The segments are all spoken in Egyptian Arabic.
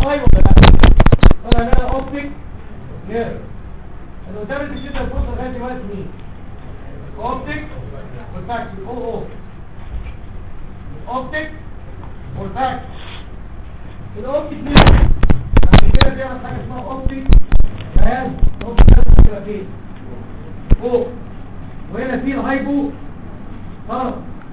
باي ولا لا طلع لنا اوبتيك نيرف اللي قدام البيتيوتري الفرصه لغايه دلوقتي مين اوبتيك والفاكس او او اوبتيك والفاكس الاوبتيك نيرف عشان كده بيعمل حاجه اسمها اوبتيك بيان اوبتيك نيرف فين فوق وهنا في الهايبو طرف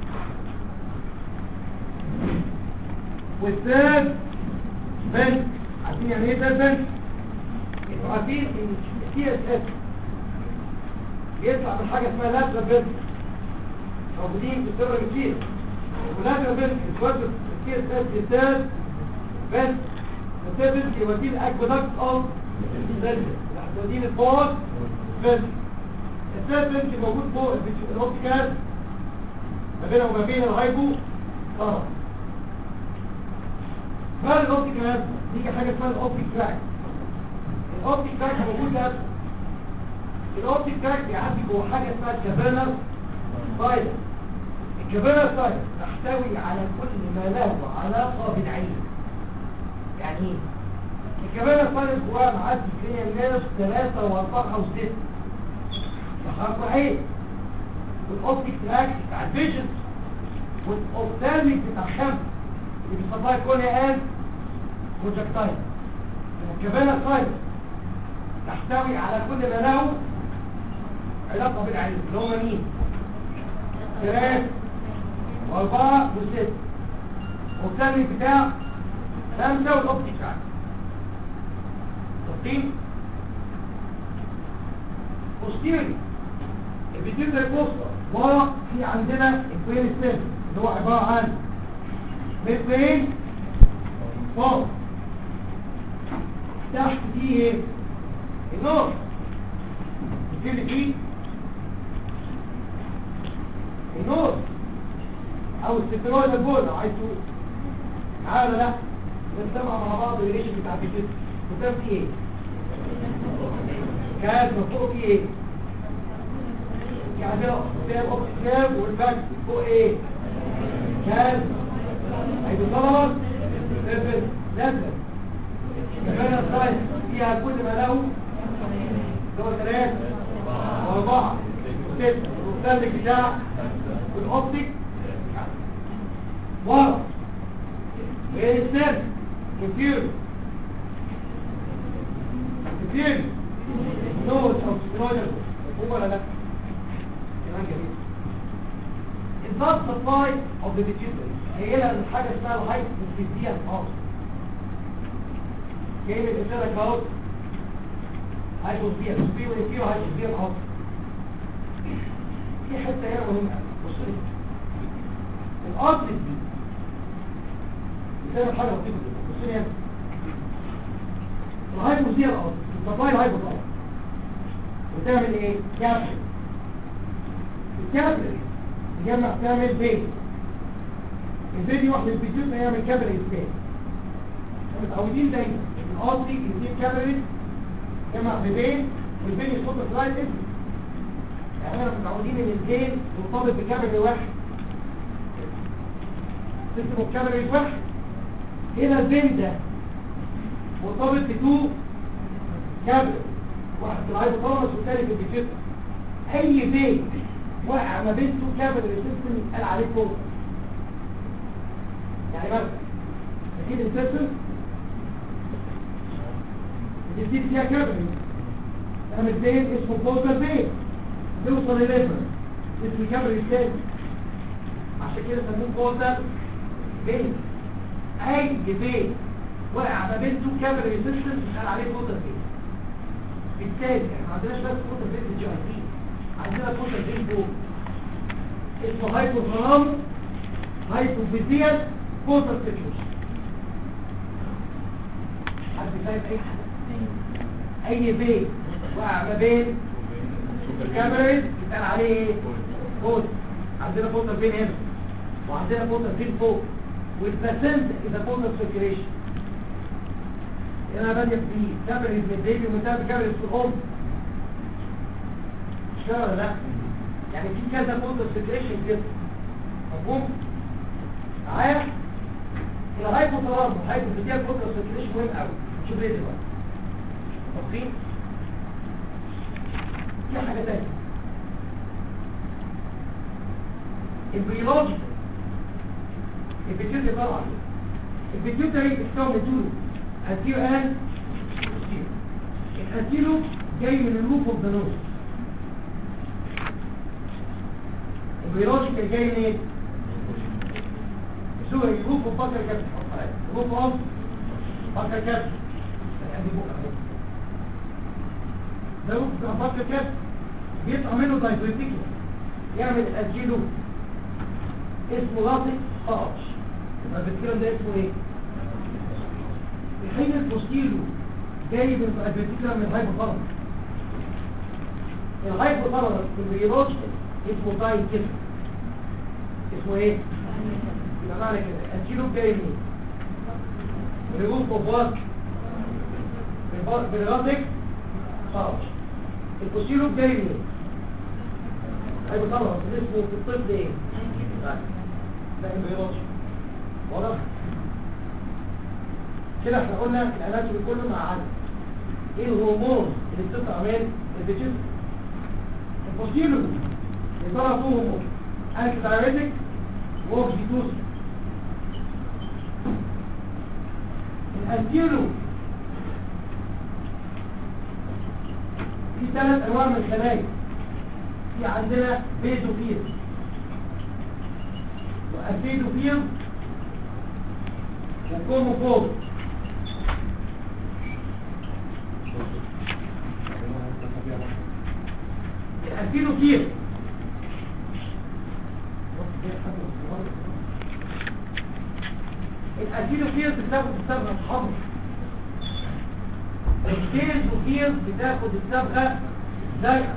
والثالث بنك عارفين يعني ايه ده البنك انتوا عارفين ان السي اس اس بيطلع من حاجه اسمها لاترا بنك موجودين في السيرفر كتير ولاترا بنك الكوادر السي اس اس الثالث بنك الثالث بنك يوديه الاكودكت اوف السيرفر يوديه الفوز بنك الثالث بنك موجود فوق الاوبتيكال ما بينه وما بين الهايبو طرف بعد الاوبتيك ماب دي حاجه اسمها الاوبتيك تراك الاوبتيك تراك موجود ده الاوبتيك تراك بيعدي جوه حاجه اسمها الكابيلر سايد الكابيلر سايد تحتوي على كل ما له علاقه بالعين يعني ايه الكابيلر سايد جواها معدي فيها الناس ثلاثة واربعة وستة لحرف عين والاوبتيك تراك بتاع الفيجن والاوبتالميك بتاع الشمس اللي بيسموها كوني ان بروجكتايل الكابيلا سايد تحتوي على كل ما له علاقه بالعين اللي هم مين ثلاث واربعه وست والثاني بتاع خمسه والاوبتيك عين تقييم بوستيري البيتيوتري بوستر ورا في عندنا البرين ستيم اللي هو عباره عن مترين فوق تحت فيه ايه النور بتبتدي فيه النور او السترويد البول لو عايز تقول معايا ولا لا نجتمع مع بعض الريليشن بتاع الجسم قدام فيه ايه كاد من فوق فيه ايه يعني قدام اوكسجين والباك فوق ايه كاد هيتصور لازم لازم كمان السايز فيها كل ما له اللي هو ثلاثة واربعة وستة والمستهلك بتاع والاوبتيك ورا غير السر كتير كتير نوت او سترويدر هو ولا لا كمان جميل البلد سبلاي اوف ذا pituitary هي لها حاجه اسمها الهايبوفيزيال اوف جاي من الرساله كاوت هايبوفيزيال في ونفيو هايبوفيزيال اوف في حته هنا مهمه بص لي الارض دي بتعمل حاجه لطيفه جدا بص لي هنا الهايبوفيزيال اوف سبلاي الهايبوفيزيال بتعمل ايه؟ كابل الكابل تجمع تعمل بيت الفيديو واحد الفيديو يعمل كابل ازاي متعودين دايما القاضي يجيب كابل جمع ببين والبين يصب سلايد اسم يعني احنا متعودين ان البين مرتبط بكابل واحد اسمه كابل واحد هنا البين ده مرتبط بتو كابل واحد في الهايبوثالاموس والثاني في البيتيوتر اي بين واقع ما بين تو كابل ريسيستم قال عليه فوق يعني مثلا اكيد السيستم بتدي فيها كابل انا البين اسمه بوزر بين بيوصل لليفر اسم كابل الثاني عشان كده سموه بوزر بين اي بين واقع ما بين تو كابل ريسيستم قال عليه بوزر بين بالتالي احنا ما عندناش بس بوزر بين في الجي اي تي عندنا بوزر بين فوق اسمه هايبوثالام هايبوفيزيال بوزر سيتويشن حد فاهم اي حاجه اي بيت وقع ما بين الكاميرز يتقال عليه ايه بوز عندنا بوزر بين هنا وعندنا بوزر بين فوق والباسنت اذا بوزر سيركيليشن هنا بادئ في كاميرز من البيبي ومنتهى كاميرز في الام مش كده ولا لا يعني في كذا بوزر سيركيليشن كده مفهوم معايا الهايبو الهايبوثالاموس هايبوثيتيال فوكس سيركيليشن مهم قوي شوف ليه دلوقتي واضحين في حاجه ثانيه البيولوجي البيتيوتري طبعا البيتيوتري بتتكون من دول انتيرو ان الانتيرو جاي من الروف اوف ذا نوز البيولوجي جاي من ايه؟ شو هي الروف اوف بكر كابس الروف اوف بكر كابس ادي بكره اهو ده روف اوف بكر كابس بيطلع منه دايفرتيكل يعمل انتيرو اسمه لاصق خرج يبقى الكلام ده اسمه ايه الحين البوستيرو جاي من الفيتيكولا من الهايبوثالاموس الهايبوثالاموس في البيولوجيكال اسمه تاين كده اسمه ايه يبقى معنى كده الكيلو جاي منين ريموف اوف ورك بالراسك خرج البوستيرو جاي منين هايبوثالاموس اسمه في الطب ايه ده البيولوجي واضح كده احنا قلنا الاناتومي كله مع عدد ايه الهرمون اللي بتطلع من الفيتيس البوستيرو اللي طلع فيه هرمون انتي دايريتك واوكسيتوسين الانتيرو في ثلاث انواع من الخلايا في عندنا بيزوفيل وأسيدوفيل وكوموفوب الأسيدوفيل الأسيدوفيل بتاخد الصبغة الحمر البيزوفيل بتاخد الصبغة الزرقاء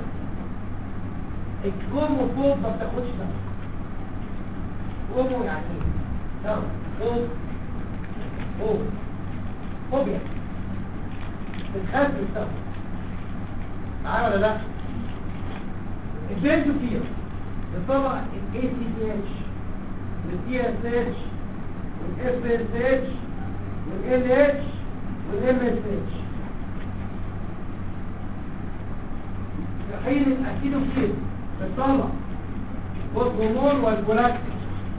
الكوموفوب ما بتاخدش صبغة كومو يعني ايه فوق فوق فوبيا بتخاف من السفر معايا ولا لا البنزوفيل بتطلع ال ACTH وال TSH وال FSH وال LH وال MSH في حين الأسيدوفيل بتطلع والهرمون والجلاكتيك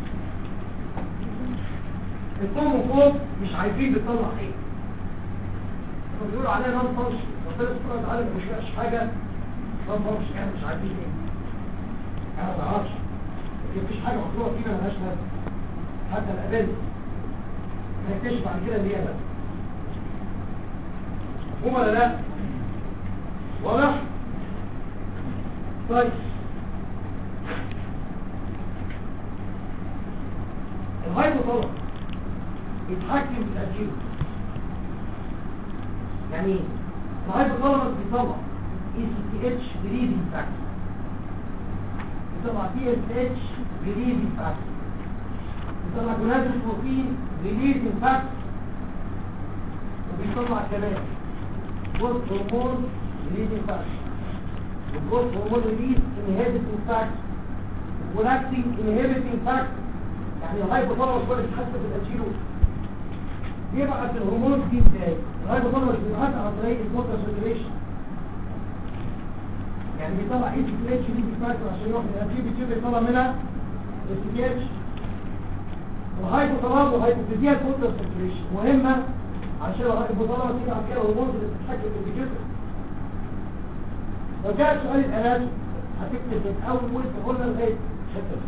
الفوق وفوق مش عايزين بيطلع ايه هم بيقولوا عليها نون فانكشن ربنا سبحانه وتعالى ما بيشرحش حاجه نون فانكشن يعني مش عارفين ايه انا ما اعرفش لكن مفيش حاجه مطلوبه فينا ملهاش لازمه حتى الابد هنكتشف بعد كده اللي هي بس مفهوم ولا لا واضح طيب الهايبوثالاموس يتحكم في الأجيب يعني ايه؟ الهايبوثالاموس بيطلع ECTH بريدنج فاكتور بيطلع TSH بريدنج فاكتور بيطلع جونادوتروفين بريدنج فاكتور وبيطلع كمان جروث هرمون بريدنج فاكتور والجروث هرمون ريليز انهبيتنج فاكتور ولاكتنج انهبيتنج فاكتور يعني الهايبوثالاموس هو اللي بيتحكم في الأجيب بيبعت الهرمون دي ازاي الهايبوثالاموس بيبعت عن طريق الموتور سيركيليشن يعني بيطلع اي سي اتش دي فاكتور عشان يروح للانتي بي بيطلع منها اس تي اتش الهايبوثالاموس وهايبوثيزيا الموتور سيركيليشن مهمه عشان الهايبوثالاموس يبعت كده الهرمون اللي بتتحكم في الجسم لو جاء سؤال الاناتومي هتكتب من اول تقولنا لغايه الحته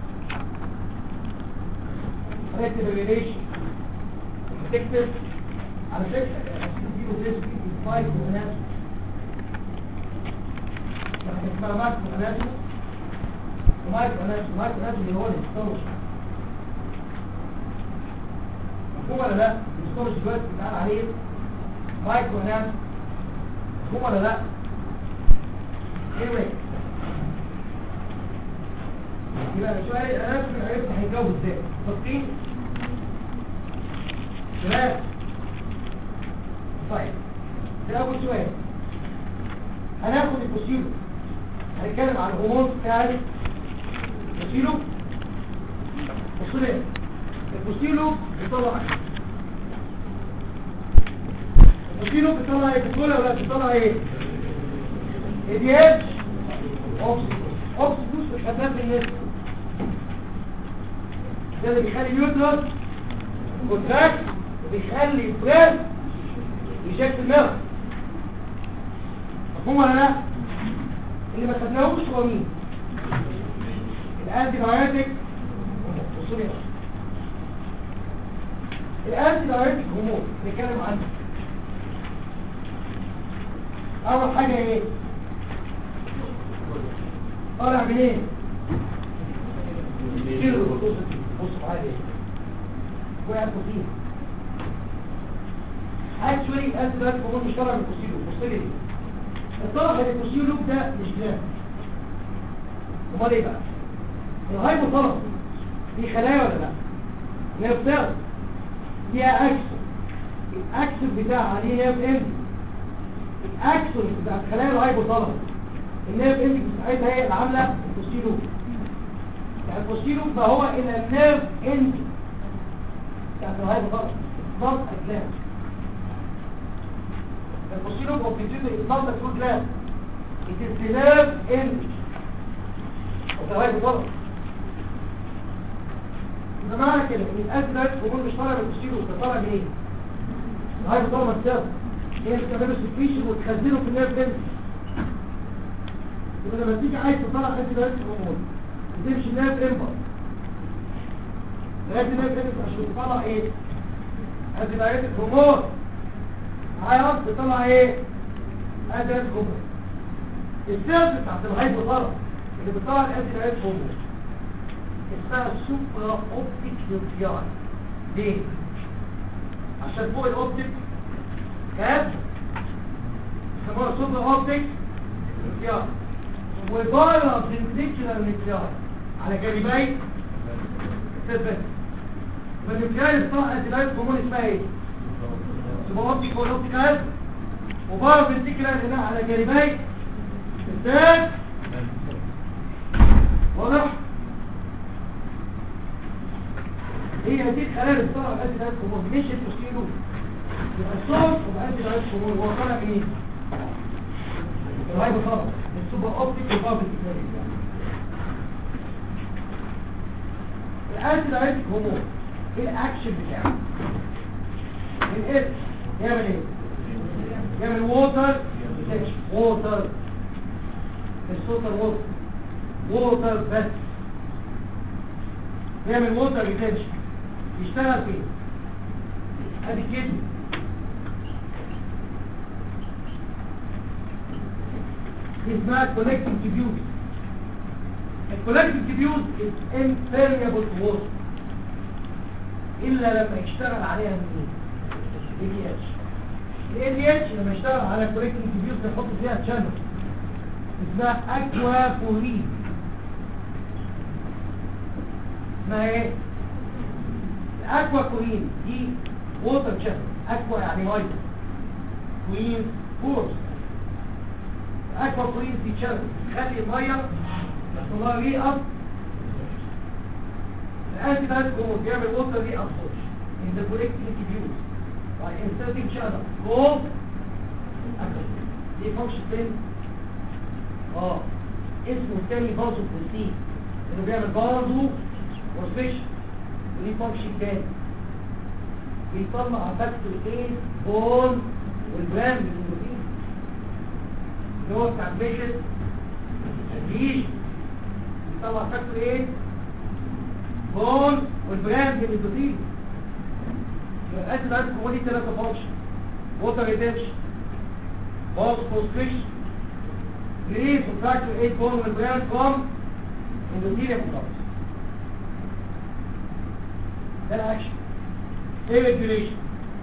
دي هتكتب الريليشن تكتب على فكرة تديله ديسك الفايت والناس يعني اسمها مايك والناس ومايك والناس ومايك والناس اللي هو الستورج مفهوم ولا لا؟ الستورج دلوقتي بيتقال عليه مايك والناس مفهوم ولا لا؟ anyway يبقى سؤال الاناس من عرفت هيجاوب ازاي؟ فاضيين؟ سؤال طيب ده اول سؤال هناخد البوسيلو هنتكلم عن الهرمون بتاع البوسيلو بصوا ليه البوسيلو بيطلع وفي لوب بتطلع ايه بتقولها ولا بتطلع ايه دي اتش اوكسيدوس اوكسيدوس خدناه في الناس ده اللي بيخلي اليوترس كونتراكت وبيخلي البريس يشكل المرض مفهوم ولا لا اللي ما خدناهوش هو مين الانتي بايوتيك بصوا الانتي بايوتيك هرمون نتكلم عنه اول حاجه ايه طالع منين كيلو بص معايا ايه وقع فيه اكشولي الانتي بايوتيك هرمون مش طالع من الكوسيلو بص لي الطرف اللي الكوسيلو لوب ده مش جلاد امال ايه بقى الهايبوثالاموس دي خلايا ولا لا نيرف فيها اكسون الاكسون بتاعها دي نيرف اند الاكسون بتاع خلايا الهايبوثالاموس النيرف اند بتاعتها هي اللي عامله البوستيرو يعني البوستيرو فهو الى النيرف اند بتاعت الهايبوثالاموس ضغط اجلام البوستيرو بوبيتيتو ضغط كل جلام it is the nerve end of the hypothalamus يبقى معنى كده ان الازرق هرمون مش طالع من البوستيرو ده طالع منين؟ الهايبوثالاموس سيل هي اللي بتعمله سكريشن وتخزنه في النيرف اند يبقى لما تيجي عايز تطلع ازرق هرمون بتمشي النيرف امبر لازم النيرف امبر عشان تطلع ايه؟ ازرق هرمون عايز تطلع ايه؟ ازرق هرمون السيلز بتاعت الهايبوثالاموس اللي بتطلع الازرق هرمون اسمها سوبرا اوبتيك نيوكليار ليه؟ عشان فوق الاوبتيك كاب اسمها سوبرا اوبتيك نيوكليار وبارا بنتيكولار نيوكليار على جانبي السيرفس فالنيوكليار الصح ازلايت هرمون اسمها ايه؟ سوبرا اوبتيك فوق الاوبتيك كاب وبارا بنتيكولار هنا على جانبي السيرفس واضح؟ هي دي خلال الصرع الأنتي دايت هرمون مش التوستيرون يبقى الصوت والأنتي دايت هرمون هو طالع منين؟ الهايبوثالاموس السوبر اوبتيك والبابل الأنتي دايت هرمون ايه الأكشن بتاعه؟ الإس يعمل ايه؟ يعمل ووتر ووتر السوتر ووتر ووتر بس يعمل ووتر ريتنشن يشتغل فين ادي كده اسمها collecting tubule الcollecting tubule is impermeable to water الا لما يشتغل عليها مين ADH ال ADH لما يشتغل على collecting tubule بيحط فيها channel اسمها aquaporin اسمها ايه الاكوا كوين دي ووتر شيب اكوا يعني ميه كوين فورس الاكوا كوين دي شيب تخلي الميه تطلع ريقه الانتي دايت كومون بيعمل ووتر ريقه فورس in the collecting tubes by inserting channel called دي فانكشن تاني اه اسمه التاني بازو بروتين انه بيعمل برضه بروسبيشن وليه فانكشن تاني بيطلع فاكتور ايه بون والجرام من البروتين اللي هو بتاع البيشن الجيش بيطلع فاكتور ايه بون والجرام من البروتين يبقى الاسيد عندك هو ليه ثلاثه فانكشن ووتر ريتنشن باز بروسبيشن release of factor 8 bone will grant from endothelial cells. ده الاكشن ايه الريجوليشن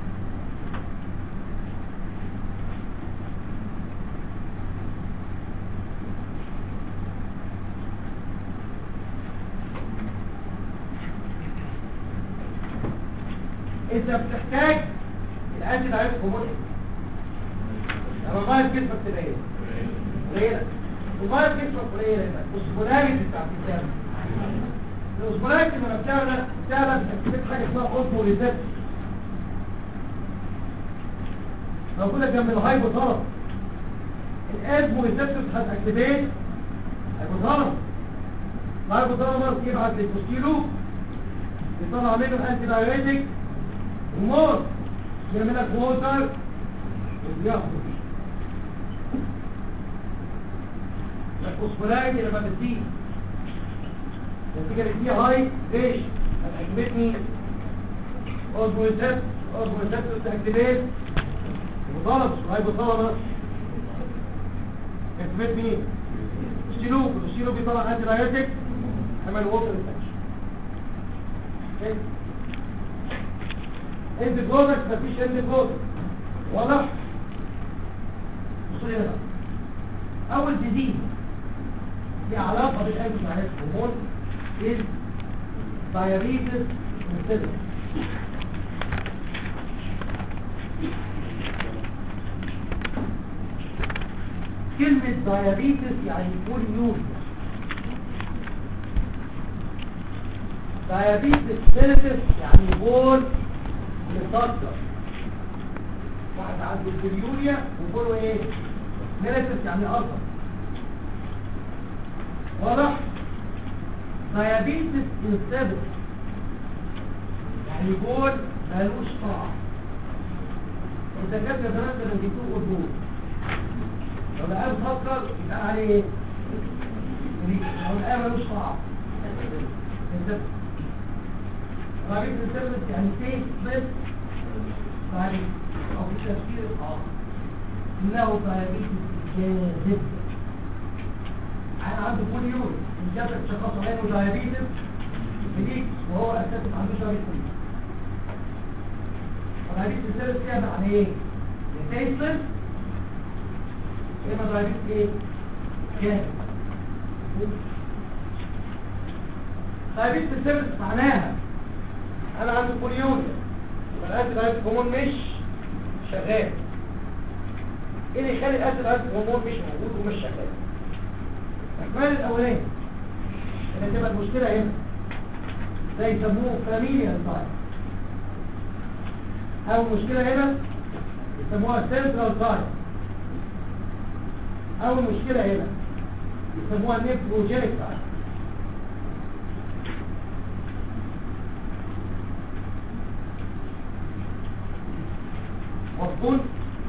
انت بتحتاج الاسيد عايز هرمون لما الميه في جسمك تبقى ايه؟ قليله الميه في جسمك قليله هنا والسبولاريتي بتاعت الدم الاسبوعات لما بتعمل بتعمل تكتب حاجه اسمها اوتو ريسبت موجودة جنب الهايبوثالاموس الاسمو ريسبتورز هتاكتيفيت هايبوثالاموس الهايبوثالاموس يبعت للبوستيرو يطلع منه انتي بايوتيك وموت يعمل لك ووتر وياخد الفوسفورايد لما بتزيد النتيجه اللي فيها هاي ليش هتعجبتني اوزموزيت اوزموزيت تاكتيفيت وطلب هايبوثالاموس اكتيفيت مين السيلوك السيلوك بيطلع انتي بايوتيك عمل ووتر انفكشن اند برودكت مفيش اند برودكت واضح بصوا هنا بقى. اول ديزيز ليه علاقه بالقلب مع الهرمون is diabetes insipidus كلمة diabetes يعني يكون يوريا diabetes mellitus يعني بول مسكر واحد عنده البريوريا وبوله ايه mellitus يعني أرض واضح diabetes insipidus يعني بول مالوش طعم الدكاتره زمان كانوا بيدوه قدور لو لقاه مسكر يبقى عليه ايه؟ لو لقاه مالوش طعم insipidus رابط السيرفس يعني تيست بس يعني او في التفسير الاخر انه دايابيتس جاذب انا عنده كل يوم الجسد شخص عينه دايابيتس مليك وهو اساسا ما عندوش دايابيتس دايابيتس السيرفس كده يعني ايه؟ تيست بس اما دايابيتس ايه؟ جاذب دايابيتس السيرفس معناها انا عندي بوليوريا يبقى الاسيد هايبر هرمون مش شغال ايه اللي يخلي الاسيد هايبر هرمون مش موجود ومش شغال الاحتمال الاولاني ان تبقى المشكله هنا ده يسموه فاميليا سايت او المشكله هنا يسموها سنترال سايت او المشكله هنا يسموها نيفروجينيك سايت مفهوم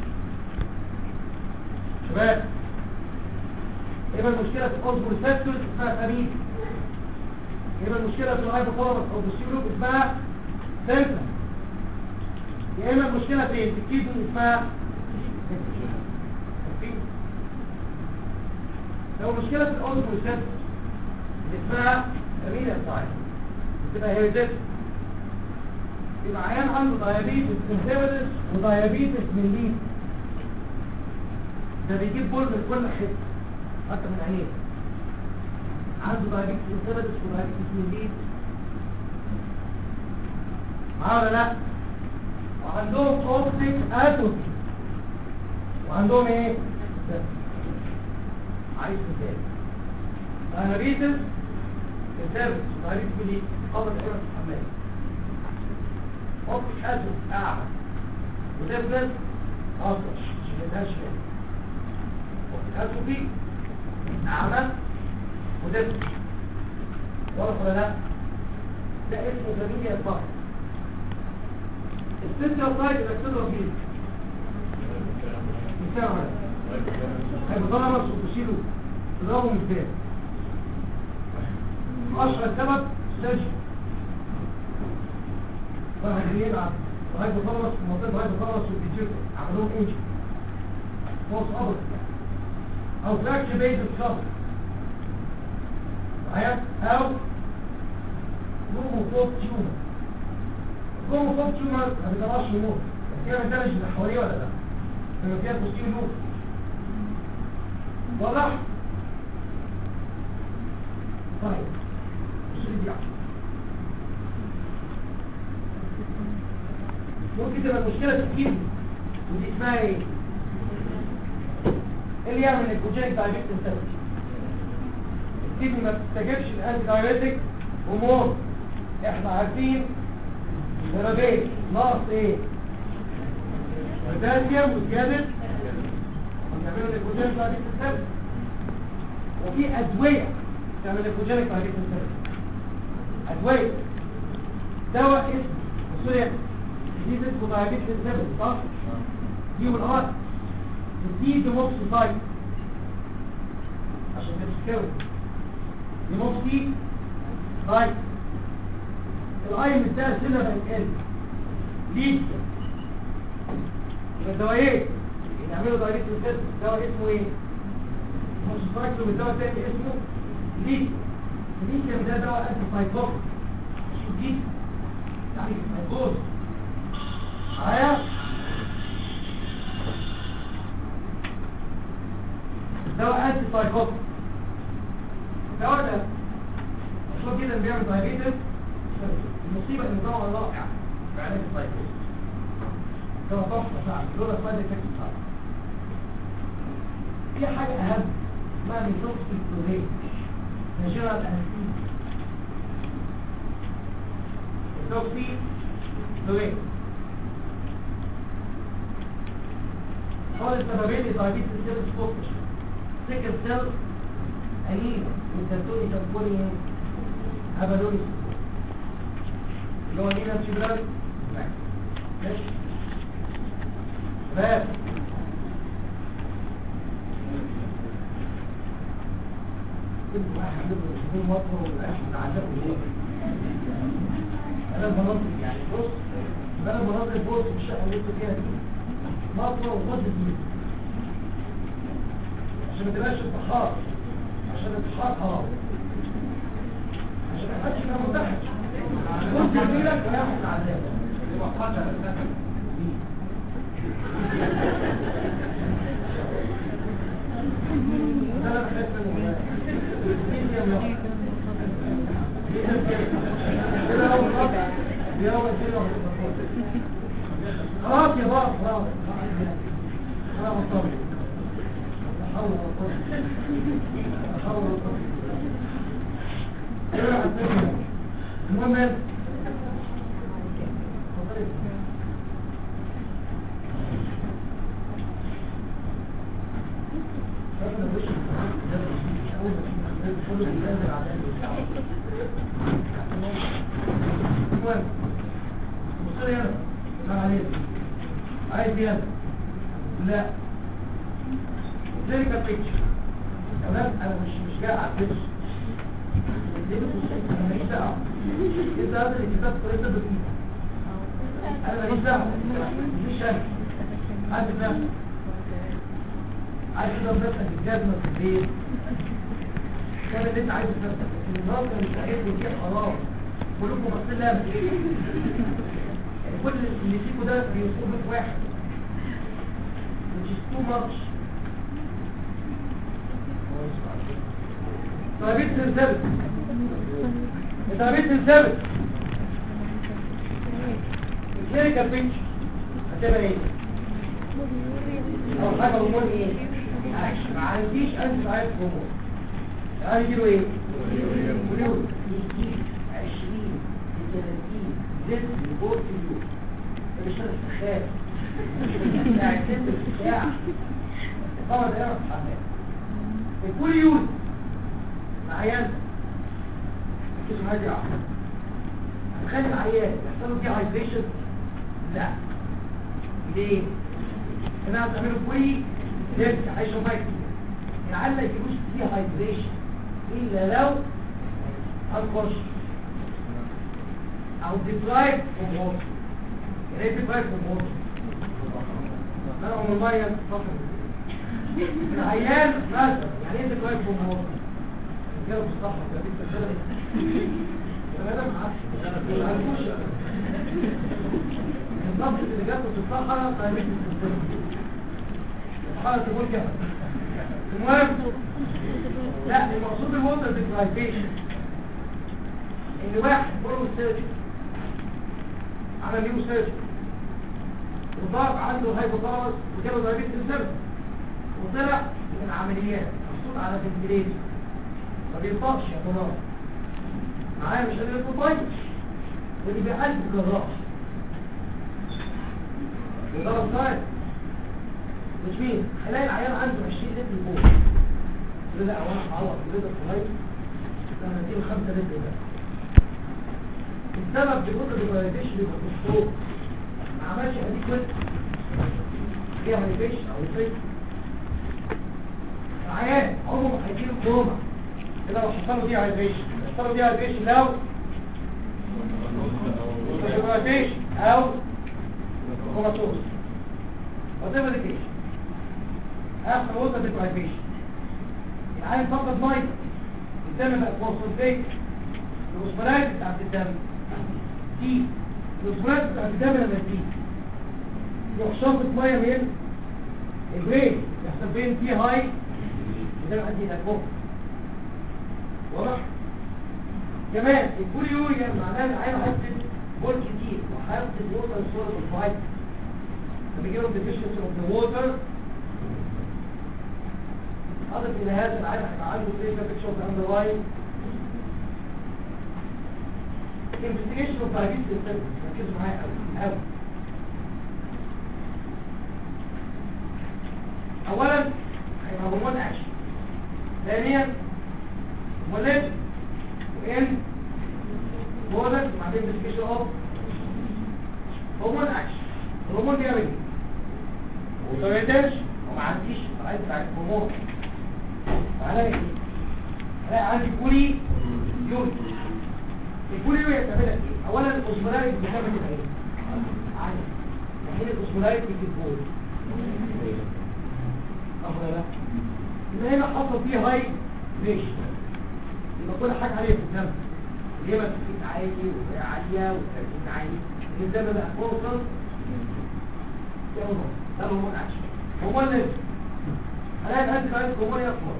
شباب يبقى المشكلة في الأصبر السادسوس اسمها فاميلي يبقى المشكلة في الهايبوثالاموس أو بالسيولوج اسمها سنتر يا إما المشكلة في الكيدني اسمها لو المشكلة في الأصبر السادسوس اسمها فاميليا سايت بتبقى هيريديتري يبقى عيان عنده دايابيتس انسيبيدس ودايابيتس ميليت ده بيجيب بول من كل حته حتى من عينيه عنده دايابيتس انسيبيدس ودايابيتس ميليت معاه ولا لا وعندهم اوبتيك اتوبي وعندهم ايه عايز مثال دايابيتس انسيبيدس ودايابيتس ميليت قبل ايه في الحمام ممكن أسف أعمى ودبلس أصلش شمتهاش هنا ممكن أسف فيه أعمى ودبلس واضح ولا لا؟ ده اسمه فاميليا الضغط السنترال سايد يبقى السنترال فيه مثال ولا هيبقى ضربة وتشيله تضربه مثال أشهر سبب سجن واحد يلعب لغايه ما خلص في منطقه لغايه ما خلص وبيجيب عملوهم انجن فوز ابر او فراكشر بيز الصبر معايا او روموفوب تيومر روموفوب تيومر ما بيطلعش نور بس هي بتدمج اللي حواليه ولا لا لما فيها بوستير نور واضح طيب بص دي عشان ممكن تبقى المشكلة في الكيدني ودي اسمها ايه؟ ايه اللي يعمل الكوجينيك دايبيتس انسيبيدس الكيدني ما بتستجيبش الانتي دايبيتك هرمون احنا عارفين الرابيت ناقص ايه؟ بوتاسيوم وزيادة بيعملوا نيكوجين دايابيتس السبب وفي أدوية تعمل نيكوجينيك دايابيتس السبب أدوية دواء اسمه سوريا دي اسمه دايابيتس السبب صح؟ دي والأرض دي ديموكسيسايد عشان تتكون ديموكسي طيب الايم بتاع سنة بقت ال ليه يبقى الدواء ايه يعملوا دايركت ريسيرش الدواء اسمه ايه مش من الدواء التاني اسمه ليه ليه ده دواء انتي سايكوتيك مش دي يعني سايكوز معايا دواء انتي سايكوتيك الدواء ده مشهور جدا بيعمل دايابيتس المصيبه ان الدواء رائع في علاج السايكوز دواء تحفه فعلا لولا سايد افكت بتاعه في حاجه اهم اسمها ميثوكسي كلوريد نجرة الانستيزيا ميثوكسي كلوريد قال السببين لدايابيتس سيل سبوكش سيكل سيل أنيميا والتنتوني تنبوني أبدوني اللي هو نينا تشبرال ماشي باب كل واحد يبقى يشوفون مطر والعيش متعلقوا ليه انا مناطق يعني بص انا مناطق بص الشقه اللي انت فيها دي مطر وغد دي عشان ما تبقاش انتحار عشان الانتحار حرام عشان ما حدش يبقى متحد كنت يجيلك وياخد عذاب يبقى قتل ده انا بحس انه خلاص يا بابا خلاص خلاص طبعا حول ولا قوة حول ولا قوة المهم المهم بص لي هنا ما عليك عايز يلا لا كلينيكال بيكتشر تمام انا مش مش جاي على البيتش انا ماليش دعوه انت هذا الكتاب طريقه بسيطه انا ماليش دعوه مش انا عارف نفسك عايز تضرب نفسك الجزمه في البيت كان اللي انت عايزه في نفسك لكن النهارده مش عايز فيه حرام كلكم باصين لها يعني كل اللي فيكم ده بيصوب في واحد which is too much طريقة الثابت طريقة الثابت الكلينيكال بيتش هتبقى ايه؟ اول حاجة هرمون ايه؟ ما عنديش انت عايز هرمون تعالى يجيله ايه؟ مليون 20 30 زد بورت يوم مش هتستخاف يعني ست ساعة طبعا ده يعرف حمام كل يوم مع عيال اسمه هادي عقل هتخلي العيال يحصل له دي هايدريشن لا ليه؟ انا هتعمله كوي لسه هيشرب ميه كتير العيال ما يجيبوش دي هايدريشن الا لو هنخش او ديبرايف فروم ووتر يعني ايه ديبرايف فروم ووتر؟ منعوا من الميه فتره العيال مثلا يعني ايه ديبرايف فروم ووتر؟ جاوب الصح ده دي تشغل انا ما اعرفش النبض اللي جاته في الصحراء قريب من الصحراء الصحراء تقول كده المهم لا المقصود الووتر ديبرايفيشن ان واحد بره السيرجن عمل ليه سيرجن وضاف عنده هايبوثالاموس وجاله دايابيتس السيرجن وطلع من عمليات محطوط على فنتليتر ما بينطقش يا طلاب معايا مش قادر يكون كويس واللي بيقلب جراح وده الصاير تشمين هلاقي العيان عنده 20 لتر فوق يقول لا هو انا هعوض لتر صغير انا هديله 5 لتر بس السبب بيقول الديفايتيشن يبقى في الصوت ما عملش هديك وقت فيها هيفيش او يفيش العيان عمره ما هيجيله كورونا كده لو حصله دي هيفيش حصله دي هيفيش لو ديفايتيشن او كوماتوز whatever the case احسن وصل ديفايتيشن العيان فقد ميه الدم بقى كونسنتريت الوسبرات بتاعت الدم دي الوسبرات بتاعت الدم لما تزيد يروح شفط ميه من البرين يحصل بين تي هاي وده يؤدي الى فوق واضح كمان البوليوريا معناها العين هيفقد بول كتير وهيفقد ووتر سورس الفايت فبيجيله ديفيشنسي اوف ذا ووتر اضف الى هذا العين هيبقى عنده بريشر بيكشر اوف اندرلاين investigation of diabetes symptoms ركزوا معايا قوي قوي اولا هيبقى هرمون اكشن ثانيا مولد وان مولد وبعدين investigation of هرمون اكشن الهرمون بيعمل ايه؟ وما بيقدرش وما عنديش عايز بتاع الهرمون فهلاقي ايه؟ هلاقي عندي بولي يوري البولي يوري بتعملها ايه؟ اولا الاوزمولاريك بتعمل ايه؟ عادي يعني الاوزمولاريك بتتبول أخذ لا يبقى هنا حصل فيه هاي ريش يبقى كل حاجة عليه في الدم ليه ما تكون عالي وهي عالية والتركيز عالي الدم بقى فرصة ده هرمون ده هرمون أكشن هرمون نفس هلاقي الأنتي بايوتيك هرمون يكبر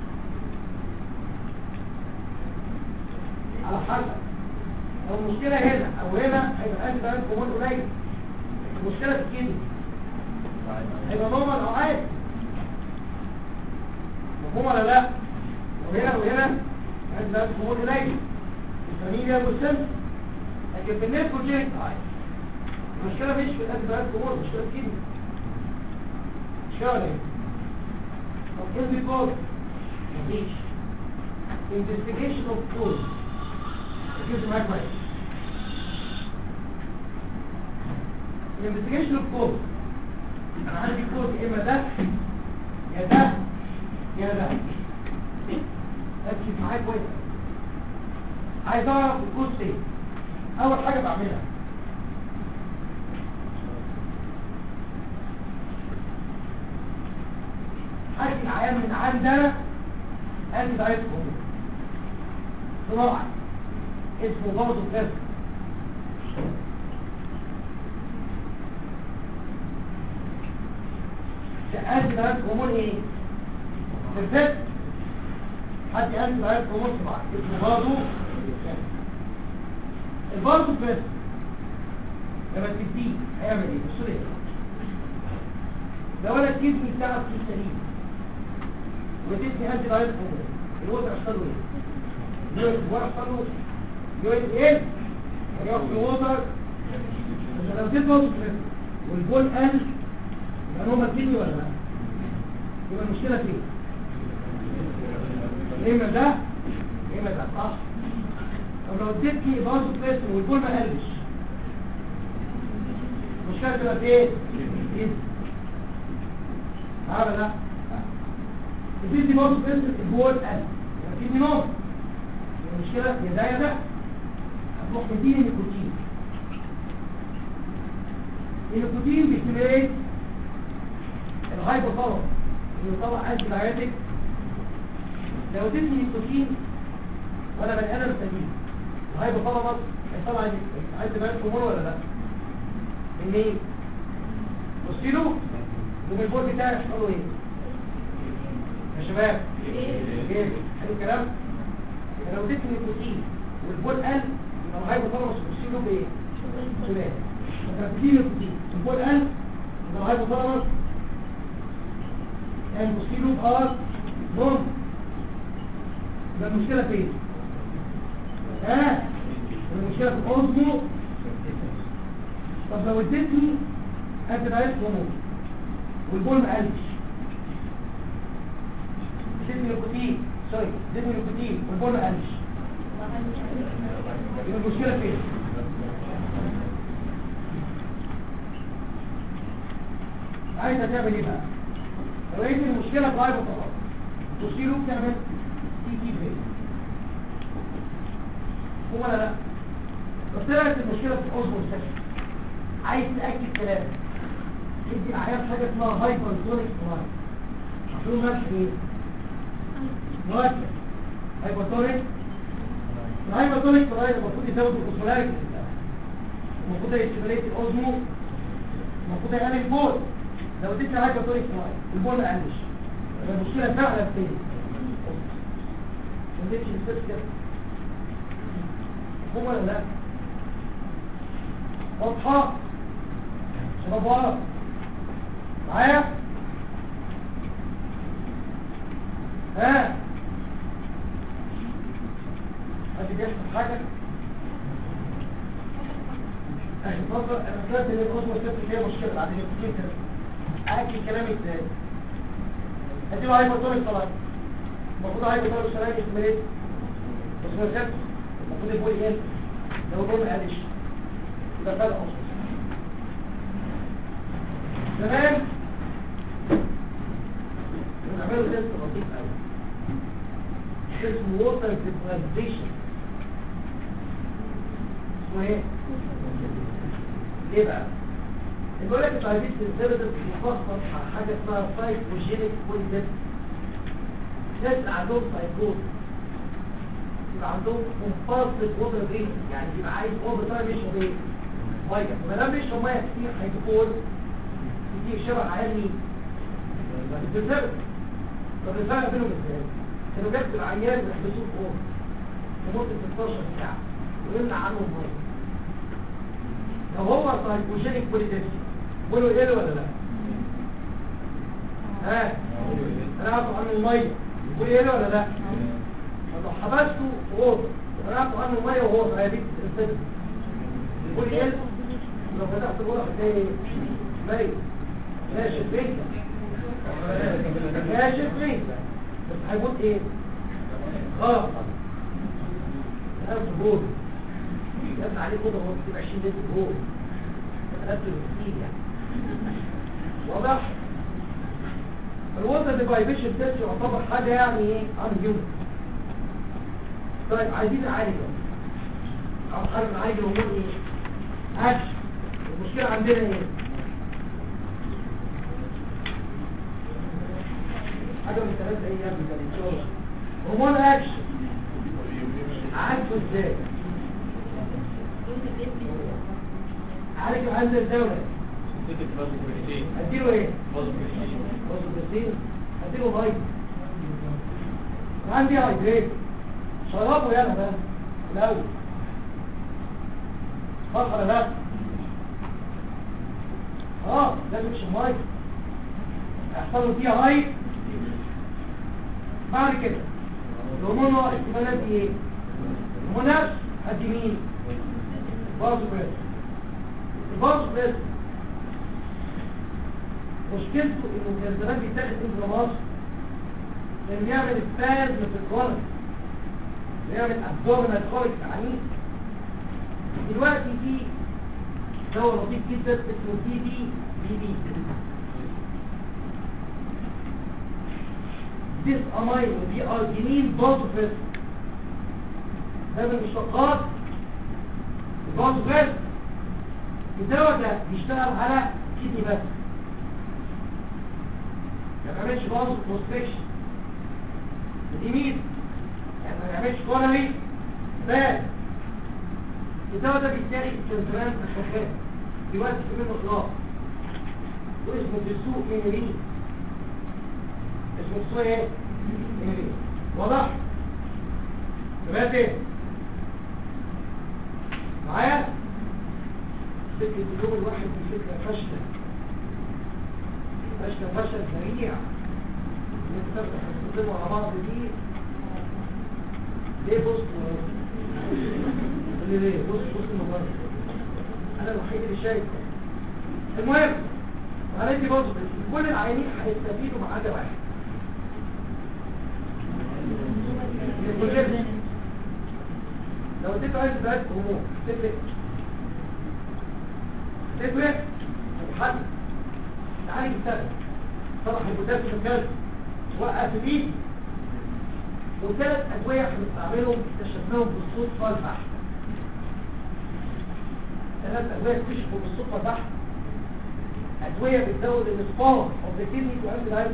على حسب لو المشكلة هنا أو هنا هيبقى الأنتي بايوتيك هرمون قليل المشكلة في الكيدني هيبقى نورمال أو عادي مفهوم ولا لا وهنا وهنا عند ده الخمور قليل الفاميليا والسن لكن بالنسبه للجين المشكله مش في الاسباب الخمور المشكله في كده مشكله ولا ايه طب ايه الريبورت مفيش investigation of cause ركزوا معايا كويس investigation of cause انا عندي كود يا اما ده يا ده يا ده ركز معايا كويس عايز اعرف الكود ايه اول حاجه بعملها حاجه العيان من عندنا انت دايتكم صناعي اسمه برضه كذا أنت دايت هرمون ايه؟ بالذات حد أنت دايت هرمون طبعا اسمه برضه البرضه بس لما تديه هيعمل ايه؟ بصوا لي لو انا الكيدني بتاعك في سليم وتدي أنت دايت هرمون الوضع يحصل له ايه؟ الوضع يحصل له يقول ايه؟ هيروح في الوضع لو اديت برضه بس والبول قل يبقى هو مديني ولا لا يبقى المشكلة فين اما ده اما ده صح طب لو اديتني باص بس والبول ما قلش المشكلة تبقى في ايه كده تعالى ده اديتني باص بس البول قل يبقى في نوم المشكلة يا ده يا ده هتروح مديني نيكوتين النيكوتين بيستمريت الهايبوثالاموس اللي يطلع انتي بايوتيك لو اديتني نيكوتين وانا بني ادم سليم الهايبوثالاموس هيطلع انتي بايوتيك هرمون ولا لا؟ منين؟ بصي له يوم البول بتاعي يحصل له ايه؟ يا شباب ايه؟ حلو الكلام؟ يبقى لو اديتني نيكوتين والبول قل يبقى الهايبوثالاموس بصي له بايه؟ شباب لما تديني نيكوتين البول قل يبقى الهايبوثالاموس المسكينو ار نون ده المشكلة فين ها آه. المشكلة في الأوزمو طب لو اديتني انت بعيد هرمون والبول ما قلش زيت نيكوتين سوري زيت نيكوتين والبول ما قلش يبقى المشكله فين عايزه تعمل ايه بقى لو لقيت المشكله في لايف طبعا تشيله تعمل تي تي في هو ولا لا بس طلعت المشكله في الاوزمو سيكشن عايز تاكد كلامك ادي احيانا حاجه اسمها هايبر تونيك سلايد عشان ماشي ايه مركز هايبر تونيك الهايبر تونيك سلايد المفروض يزود الكوسمولاريك المفروض يستمريت الاوزمو المفروض يعمل بول لو اديتنا هايبر تونيك سلايد البول ما قلش يبقى المشكله فعلا فين ما اديتش الست كده هو ولا لا واضحه شباب ورا معايا ها حد بيحصل حاجه اخي فتره انا طلعت ان الاسره الست فيها مشكله بعد كتير كده احكي كلامي ازاي اديله هايبوتونيك طبعا المفروض هايبوتونيك سلايد اسمه ايه بس ما كانش المفروض يقول ايه لو دول ما قالش يبقى فرق اصلا تمام نعمله تيست بسيط قوي اسمه ووتر ديبرايزيشن اسمه ايه؟ ليه بقى؟ بيقول لك التعريف الزبدة مخصص على حاجة اسمها سايكوجينيك بوليديت ناس اللي عندهم سايكوز يبقى عندهم كومبالسيف ووتر بريثنج يعني يبقى عايز اوفر تايم يشرب ايه؟ ميه ما دام بيشرب ميه كتير هيدخل كتير شبه عيال مين؟ الزبدة طب الفرق بينهم ازاي؟ كانوا جابوا العيال ويحبسوه في اوضه لمده 16 ساعه ويمنع عنهم ميه لو هو سايكوجينيك بوليديت قولوا ايه ولا لا؟ ها؟ انا اعطوا عنه الميه يقول ايه ولا لا؟ لو حبسته في اوضه انا اعطوا عنه الميه وهو في هذه السجن يقول ايه؟ لو فتحت الاوضه هتلاقي ايه؟ ميت ناشف بيتك ناشف بيتك بس هيموت ايه؟ غلط ألف جول يبقى عليه اوضه هو بتبقى 20 لتر جول ألف كتير يعني واضح؟ الوزن ديفايبيشن تيست يعتبر حاجة يعني ايه ان هيومن طيب عايزين نعالج او حاجة نعالج الامور ايه اكشن المشكلة عندنا ايه حاجة من ثلاثة ايام من الانشورة هرمون اكشن عالجه ازاي عالج عند الدولة اديله ايه بروتين اديله ميه عندي هايدريت شربه يلا بقى الاول فقره لا اه لازم يشرب ميه يحصل له فيها هاي بعد كده الهرمون هو استقبالات دي ايه الهرمون نفس ادي مين بازو بريس البازو بريس مشكلته انه كان زمان بيتاخد انت مصر كان بيعمل سبازم في الكولن بيعمل ابدومينال كوليك عنيف دلوقتي في دواء لطيف جدا اسمه بي بي بي بي ديس اماين ودي ارجينين بازوفيس ده من مشتقات البازوفيس الدواء ده بيشتغل على كدني بس ما بيعملش بازو كونستريكشن اليمين يعني ما بيعملش كولري بس الدواء ده بيتاخد كنتران الخفاف دلوقتي في منه خلاص واسمه في السوق مينرين اسمه السوق ايه؟ مينرين واضح؟ دلوقتي ايه؟ معايا؟ فكرة اليوم الواحد دي فكرة فاشلة فاشلة فشل سريع ان انت تفتح تستخدمه على بعض دي ليه بص اللي ليه بص بص الموبايل انا الوحيد اللي شايف المهم هندي برضه كل العيانين هيستفيدوا ما عدا واحد الكوليسترول. لو اديته عايز بس هرمون تفرق تفرق وحد تعالج السبب طرح البوتاسيوم الكالسيوم وقف الايد وثلاث ادويه هنستعملهم اكتشفناهم بالصدفه البحت ثلاث ادويه اكتشفوا بالصدفه البحت ادويه بتزود الاسبار اوف ذا كيدني تو اند لايف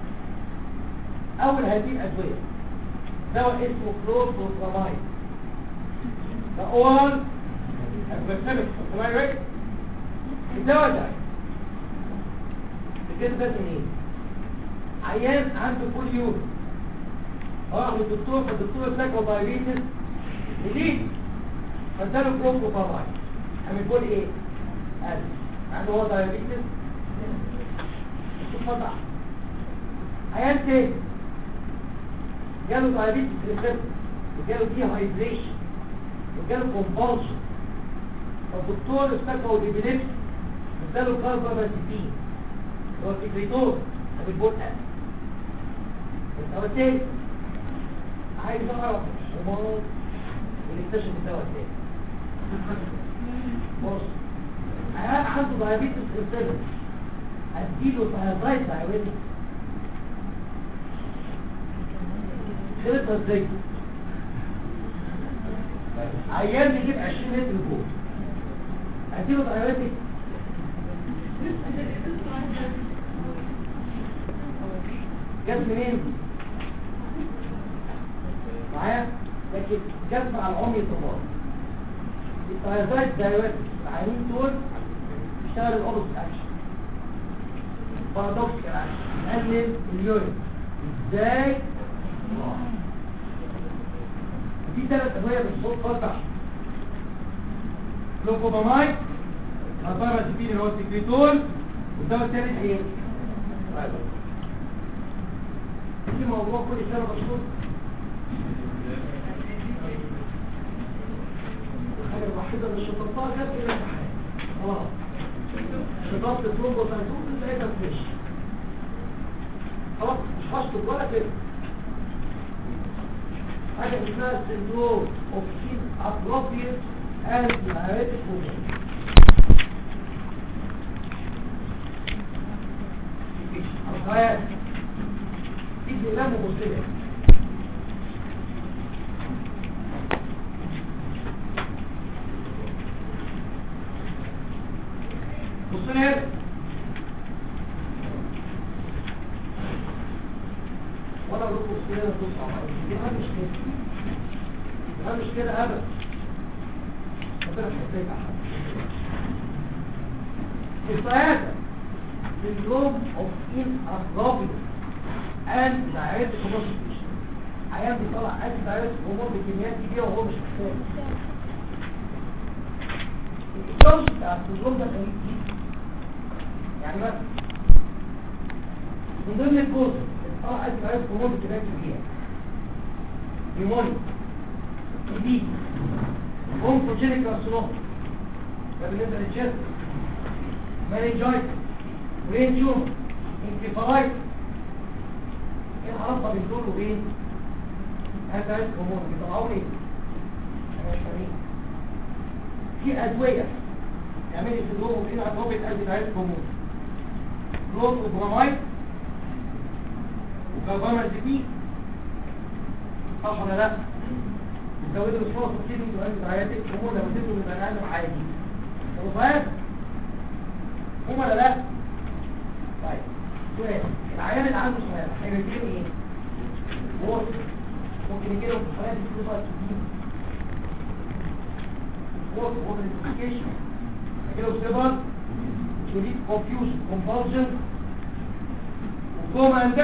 اول هذه الادويه دواء اسمه كلوروبرامايد ده اورال ادفيرساميك سمعي الدواء ده الجسم ده منين عيان عنده كل يوم راح للدكتور فالدكتور اداله دايابيتس جديد فاداله كلوروبرامايد قام يقول ايه قال عنده هو دايابيتس ثم ضع عيان تاني جاله دايابيتس ريسبت وجاله دي هايدريشن وجاله كومبالشن فالدكتور استكوا الابيليبس اداله كاربامازيبين هو السكريتور بالبول قال الدواء التاني عايز اعرف الحمار اللي اكتشف الدواء التاني بص عيان عنده دايابيتس ريسبت اديله ثايرويد ثايرويد خلطها ازاي عيان بيجيب 20 لتر جوه اديله ثايرويد جت منين معايا لكن جت مع العمي الضباط الثايرويد ثايرويد العيانين دول بيشتغل الاوبس اكشن بارادوكس اكشن نقلل اليورين ازاي في ثلاث ادويه بالصوت فرقع جلوكوبامايد البارازيبين اللي هو السكريتول والدواء الثالث ايه في موضوع كل سنه مشهور الحاجه الوحيده اللي شطبتها جت الى الامتحان خلاص شطبت ترومبوسايتوز لقيتها فيش خلاص مش هشطب ولا كده حاجة اسمها syndrome of inappropriate and diuretic movement. الخيال تيجي إمام مسلمة بصوا هنا وانا اقول لكم بصوا هنا تصعب دي مش كده ده مش كده ابدا ربنا مش هيسيب احد السياسه syndrome of inappropriate and direct communication عيان بيطلع انتي دايركت هرمون بكميات كبيره وهو مش محتاج الشخص بتاع السندروم ده غريب جدا يعني مثلا من ضمن الكوز بيطلع انتي دايركت هرمون بكميات كبيره نيمونيا جديد اونكوجينيك كارسينوم ده بالنسبه للجسم مانيجايتس برين تيومر انكفالايتس ايه العلاقه بين دول وبين هذا الهرمون بيطلعوا لي انا مش فاهمين في ادويه تعمل لي سندروم وفي اتروبيك انتي دايركت هرمون جلوت وبرامايد وكاربامازيبين صح ولا لا زودوا الفرص كتير من دلوقتي عيادتك هم لو اديتوا للبني ادم عادي الرفاهات هم ولا لا طيب سؤال العيان اللي عنده سؤال هيجي ايه وورد ممكن يجي له في حالات الصفات كتير وورد وورد انفستيجيشن يجي له صفات يريد كونفيوجن كونفالجن وكوما اند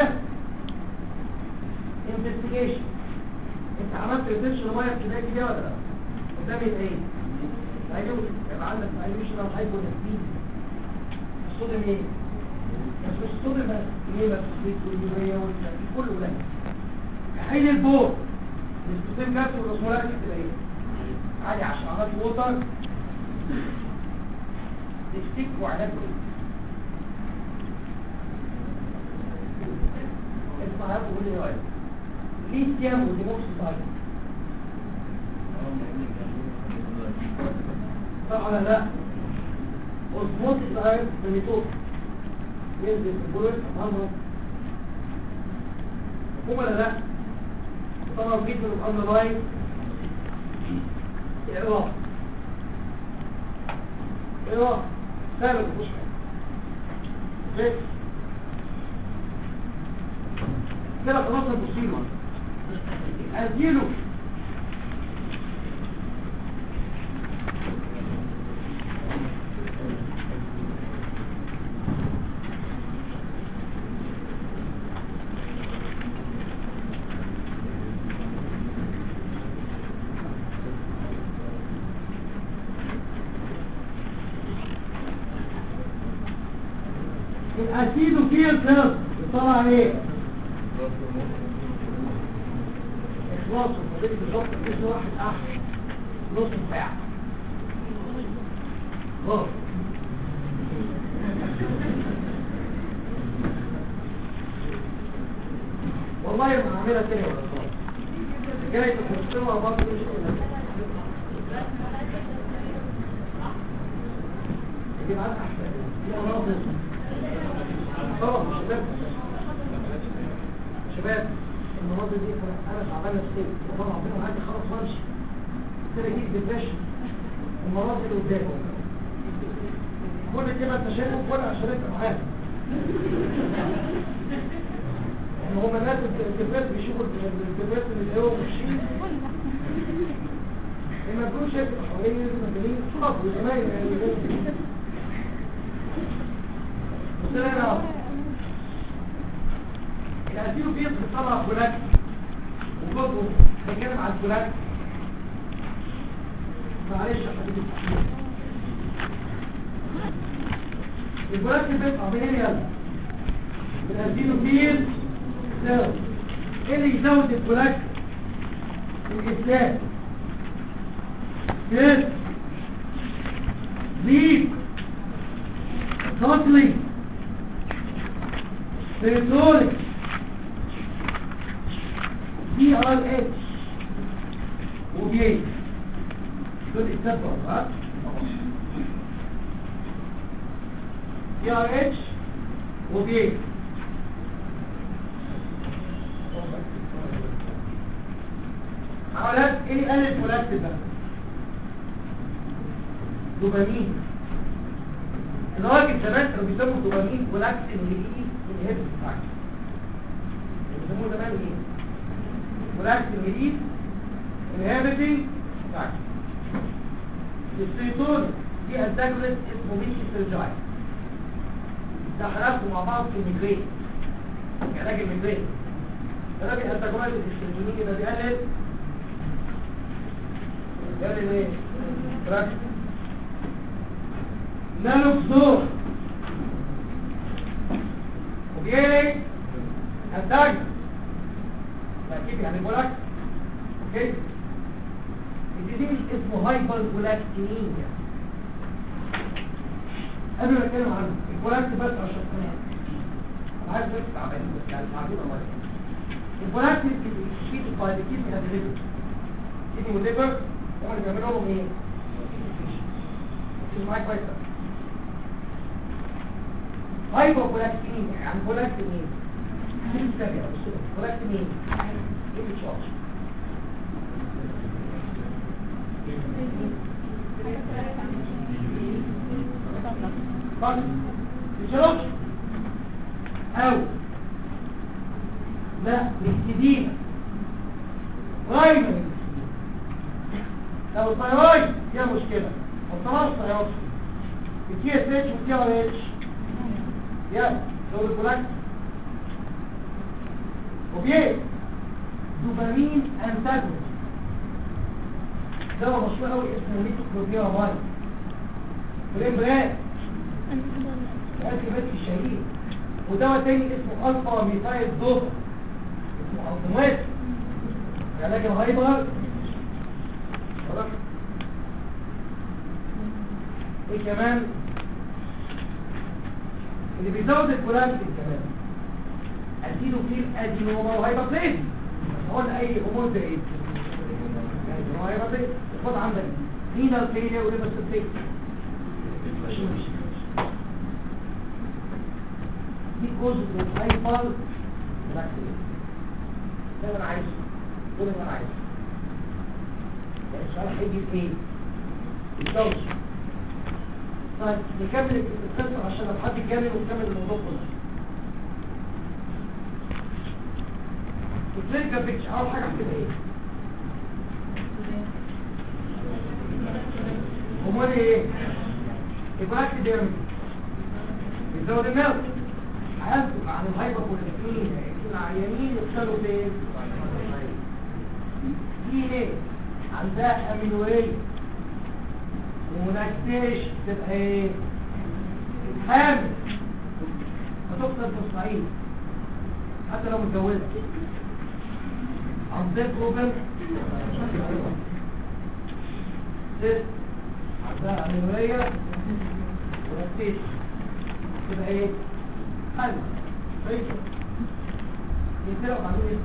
انفستيجيشن انت عملت ريتنشن ميه ابتدائي دي ولا لا قدامي ايه ايوه يبقى عندك ايوشنال هايبونكتين الصوديوم ايه بس مش الصوديوم بس ايه بس السويت واليوريا والكلام كله ده حين البور الاستخدام جاس والرسمولات تبقى ايه عادي عشان عملت ووتر تفتك وعلاج ايه اسمع وقول لي رايك ليثيوم وديموكسيدايد طبعا لا اوزموتيك ايرون بنيتوت ينزل في البولر امره هم ولا لا طبعا جدا الامر لاين اعراف اعراف ثابت مش حاجه كده خلاص البصيرة اديله الاسيد فيه الكرب طلع ايه اخلاص وفضيلة بالظبط كيس واحد احد نص ساعة غلط والله ما هعملها تاني ولا خلاص جاي تخصمها برضه مش كده يجيب عن احسن يا راضي طبعا شباب شباب المناظر دي انا تعبان نفسيا وطبعا ربنا عايز خلاص وامشي كده جيت بالبشر المناظر اللي قدامه كل كده انت شايفه كل عشان انت معاك يعني هم الناس الكبات بيشوفوا الكبات اللي هو ماشيين لما تكون شايف حوالين المجانين صحاب وزمايل يعني بس انا الأسير بيض طلع فلاك وجوده بيتكلم عن فلاك معلش يا حبيبي الفلاك بيطلع منين يلا الأسير بيض سوا ايه اللي يزود الفلاك الإسلام كده زيب كوتلي سيرتولي دي ار اتش وبي دول التبع ها دي ار اتش وبي حالات ايه قال الفولات ده دوبامين الراجل زمان كانوا بيسموا دوبامين فولاكس انهبيتي انهبيتي فاكتور بيسموه زمان ايه فولاكس انهبيتي انهبيتي فاكتور السيتون دي انتاجونست اسمه ميشي سيرجاي ده حركوا مع بعض في الميجرين علاج الميجرين الراجل انتاجونست السيرجونين يبقى بيقلل بيقلل ايه؟ فراكتور نالوكسور وبيلي انتاج تأكيد يعني بولاك اوكي الجديد اسمه هايبر بولاكتينيا قبل ما اتكلم عنه البولاكت بس عشان كمان عايز بس تعبان بس يعني تعبان الله البولاكت في الفايدكيت من الليفر كيدني والليفر هم اللي بيعملوا لهم ايه؟ مش معاك كويس هايبر بولاكتين يعني بولاكتين بولاكتين ايه بتشارج فقط بتشارج او لا الاكتدين غايبا لو الثيرويد فيها مشكلة والطلاق الثيرويد التي اس اتش والتي ار اتش يلا دور البلاك وبيه دوبامين انتاجونست ده مشهور قوي اسمه ميتوكلوبيراماين الامبريات الانتي بيت الشهيد ودواء تاني اسمه الفا ميثايل دوبا اسمه الفومات علاج الهايبر خلاص ايه كمان اللي بيزود الكولابس كمان اديله فيه ادينوما وهيبطيز قلنا اي هرمون ده ايه هو هيبطيز خد عندك رينال فيلير وليفر سيستيك دي جزء من الهايبر لاكتيز ده اللي انا عايزه ده اللي انا عايزه يعني السؤال هيجي في ايه؟ الدوش طيب نكمل القصة عشان لو حد يكمل ونكمل الموضوع كله الكلينيكال بيكتشر اول حاجه هتبقى ايه؟ امال ايه؟ يبقى ديرمي بيزود الملك هيصدق عن الهايبوكوليسترول العيانين يفصلوا فين؟ دي ايه؟ عندها امينوريه ونكتش تبقى ايه؟ حامل هتفصل تصنعين حتى لو متجوزة عندك روبن ست عندها امينوريه ونكتش تبقى ايه؟ حامل كويس ينتلقوا عاملين ايه؟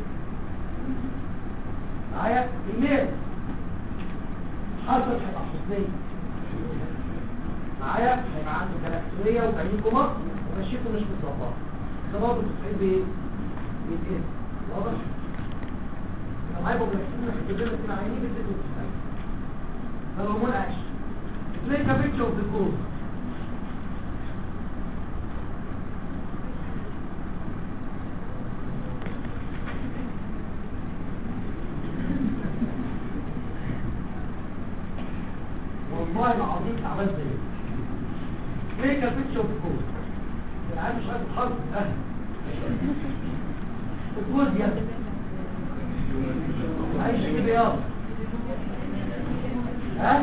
معايا الميل حصل هيبقى حسنية معايا هيبقى عنده كلاكسورية وتعيين كومر ومشيته مش متظبطة ده برضه بتصحيح بايه؟ بيتقل واضح؟ لو هيبقوا بلاكسورية هيجيب لنا كده عينين بتزيد وتستحيح ده الهرمون اكشن تلاقي كابيتشر اوف ذا كوز والله العظيم تعبان زي ليه كان بيتشر بالكوز العيال مش عارف الحرب اهل الكوز يا ابني عايش كده يا ها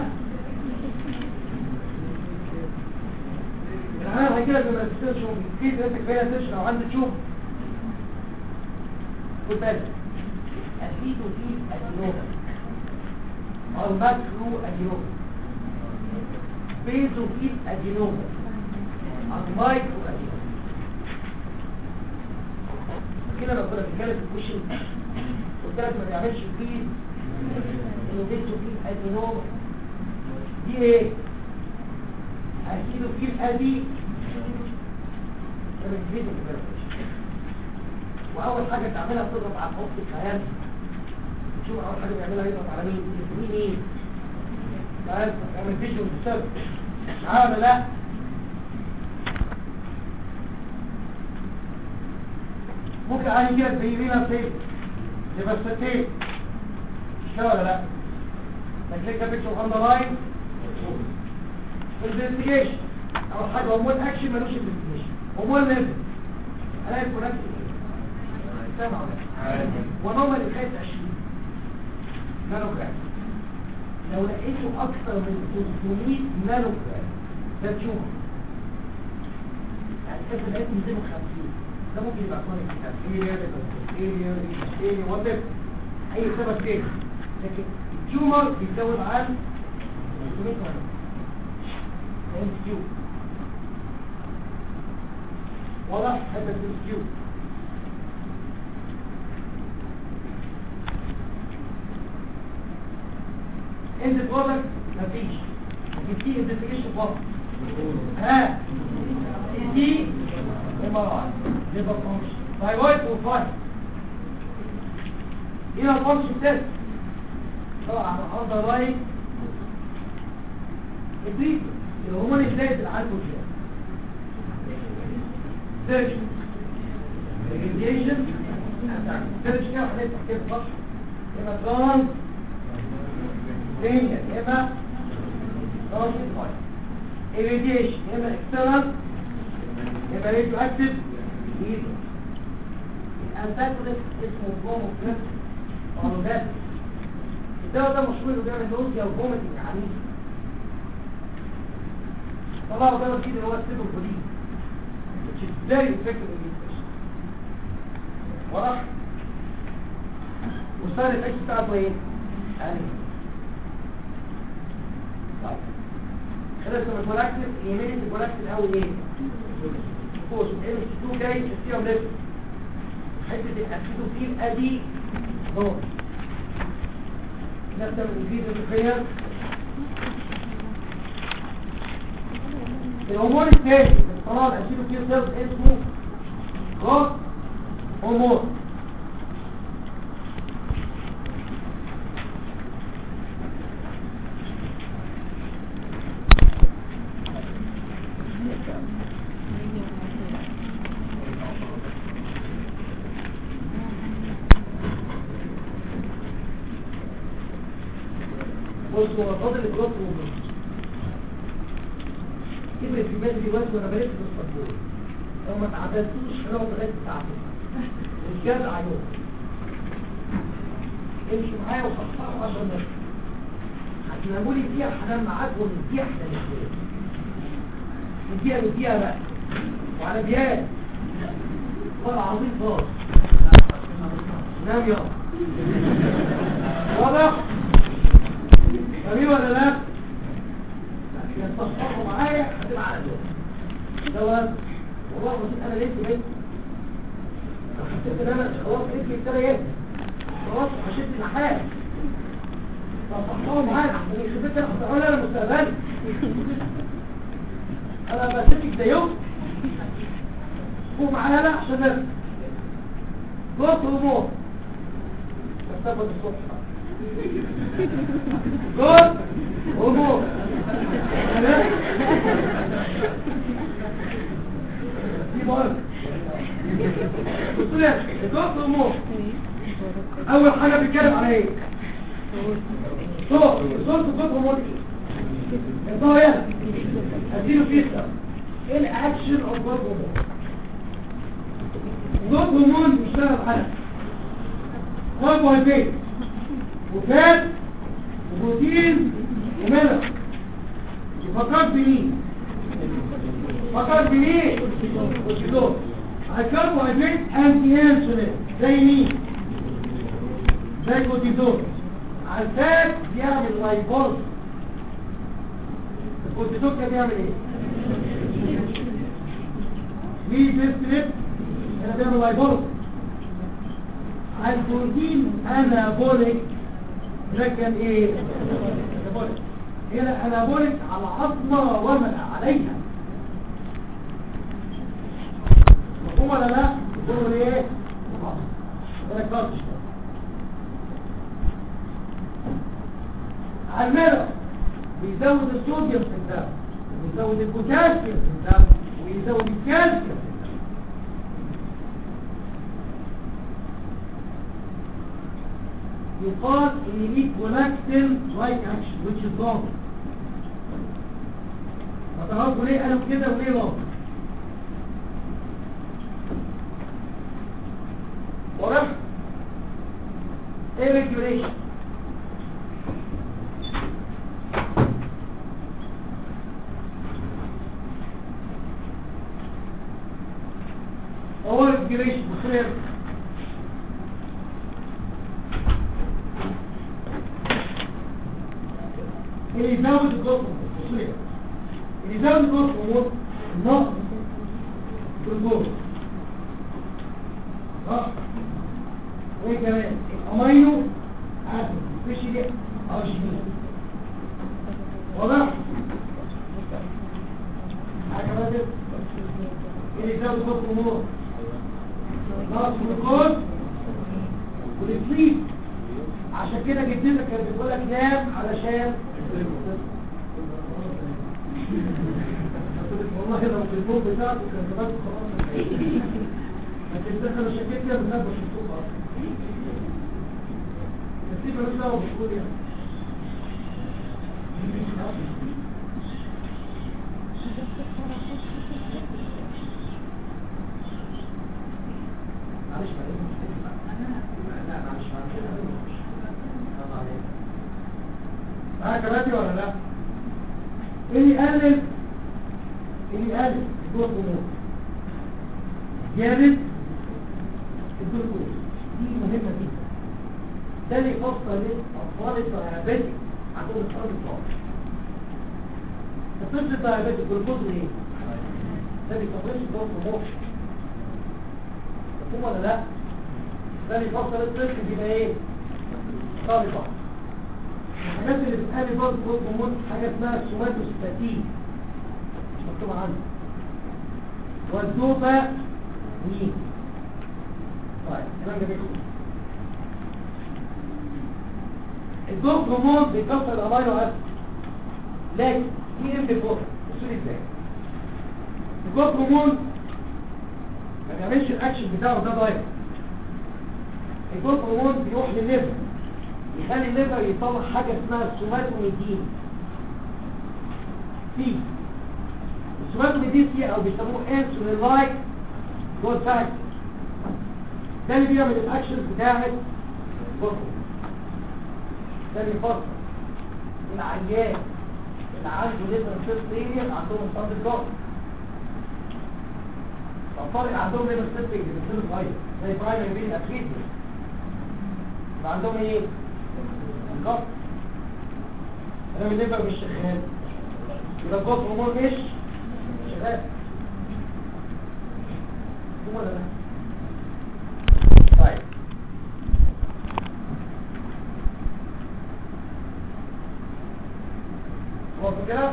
العيال هيجيلك لما تستشعر في نفسك فيها تشرب وعندك تشوف خد بالك اكيد وفي ادينوما او ماكرو ادينوما بيزوفيل ادينوما المايكرو ادينوما كده لو كنا بنتكلم في الكوشن قلت لك ما بيعملش فيه انه بيزوفيل ادينوما دي ايه؟ اسيدوفيل ادي واول حاجه تعملها تضغط على خط الخيال تشوف اول حاجه بيعملها يضغط على مين؟ مين مين؟ تعال اعمل فيديو بالسبب عامل لا ممكن عايز كده زي رينا فين يبقى ستين مش كده ولا لا تكليك بيكتشر اون ذا لاين الانفستيجيشن اول حاجه هرمون اكشن ملوش انفستيجيشن هرمون نزل الاقي الكونكت سامع ولا ونورمال الخيط 20 نانو جرام لو لقيته اكثر من 300 نانو جرام ده تشوفه يعني كده لقيت 250 ده ممكن يبقى كونيك كافيريا كافيريا كافيريا وات اي سبب تاني لكن التيومر بيتزود عن 300 نانو ام كيو واضح هذا ام كيو end product مفيش لكن في investigation فقط ها دي ام ار اي ليفر فانكشن ثايرويد بروفايل هنا الفانكشن تيست طبعا على الارض رايت البريد الهرمون الزايد اللي عنده كده سيرش ريجيشن سيرش كده هنفتح كده صح يبقى ترانس ثانيا يا اما ترانس فايل irradiation يا اما external يا اما radioactive needle الانتاجونست اسمه بروموكريت اونوبات الدواء ده مشهور انه بيعمل نوزيا وفوميتنج عنيف طلعوا دواء جديد اللي هو السيبوفولين which is very effective in this patient واضح والسايد افكت بتاعته ايه؟ يعني طيب خلاص لما البولاكتيف يميل البولاكتيف الاول ايه؟ فوز ال 2 جاي السيرم ليفل حته الاسيدوفيل ادي نور نفس الفيد الخيار الهرمون الثاني الصراع الاسيدوفيل سيلز اسمه غاز هرمون بص هو فاضل الجروس هرمون كبرت في بالي دلوقتي وانا بلف في الصدور لو ما تعدلتوش هنقعد لغايه الساعه 9 والجدع عيون امشي معايا وصحصحوا 10 متر هتناموا لي فيها هنام معاك ونديها احنا الاثنين نديها نديها بقى وعلى بيان والله العظيم خالص نام يلا واضح جميل ولا لا؟ عشان تصححوا معايا هتبقى على دول دوت والله العظيم انا لقيت بنت لو حسيت ان انا خلاص ابني ابتدى يهدى خلاص هشد النحاس تصححوا معايا عشان يخبط انا هتقول انا مستقبلي انا بسيبك ده يوم قوم معايا لا عشان نرجع جوه الامور بس الصبح جوه امور دي بارك بصوا لي جوه امور اول حاجه بيتكلم على ايه صوت صوت جوه امور الظاهر هنا اديله فيستا ايه الاكشن اوف جوه امور جوه هرمون بيشتغل على كربوهيدرات وفات وبروتين وملح فكرت بمين فكرت بمين كورتيزول الكربوهيدرات انتي انسولين زي مين زي الكورتيزول الفات بيعمل لايبوز الكورتيزول كان بيعمل ايه ليه بيستريب كان بيعمل لايبوز البروتين انابوليك ده كان ايه انابوليك هنا انابوليك على عظمه وما عليها مفهوم ولا لا بيقولوا ايه ده كارتش المرض بيزود الصوديوم في الدم ويزود البوتاسيوم في الدم ويزود الكالسيوم في الدم يقال ان ليه كولاكتين لايك اكشن which is wrong فتعرفوا ليه قالوا كده وليه wrong واضح ايه ريجوليشن هو ريجوليشن بخير اللي يزود الجسم التصوير اللي يزود الجسم هو نقص الجلوكوز نقص وايه كمان الامينو اسيد مفيش دي ارجينين واضح حاجه بقى كده اللي يزود الجسم هو نقص الجلوكوز والسليب عشان كده جدتك كانت بتقول لك نام علشان والله لو في الفوق بتاعته كان زمان خلاص لكن ده كانوا شكيت كده بنبش الفوق اصلا بس دي مالوش دعوه بالفوق يعني معلش لا معلش معلش معاك كباتي ولا لا اللي يقلل اللي يقلل جوه الامور زيادة الجلوكوز دي مهمة جدا ده اللي يفصل للأطفال الديابيتك عندهم اضطراب الضغط الطفل الديابيتك الجلوكوز ايه؟ ده بيفصلش جوه الامور مفهوم ولا لا؟ ده اللي يفصل الطفل يبقى ايه طالبة الحاجات اللي بتقابل برضه جروب هرمون حاجه اسمها السوماتوستاتين مش مكتوب عنه والدوبا مين طيب كلام جميل الدوب هرمون بيكسر الامينو اسيد لكن في ام بيفور بصوا لي ازاي الدوب هرمون ما بيعملش الاكشن بتاعه ده دايركت الدوب هرمون بيروح للليفر يخلي الليفر يطلع حاجه اسمها السوماتوميدين في السوماتوميدين دي او بيسموه انسولين لايك جود فاكتور ده اللي بيعمل الاكشن بتاعت الدوب ده اللي يفكر العيان اللي عنده ليفر سيل فيلير عندهم صدر الجهر فالطارق عندهم ليفر سيل فيلير بيصير صغير زي برايمري بين اكيد عندهم ايه الجهر انا الليفر مش شغال يبقى الجهر امور مش شغال هو ولا لا طيب واضح كده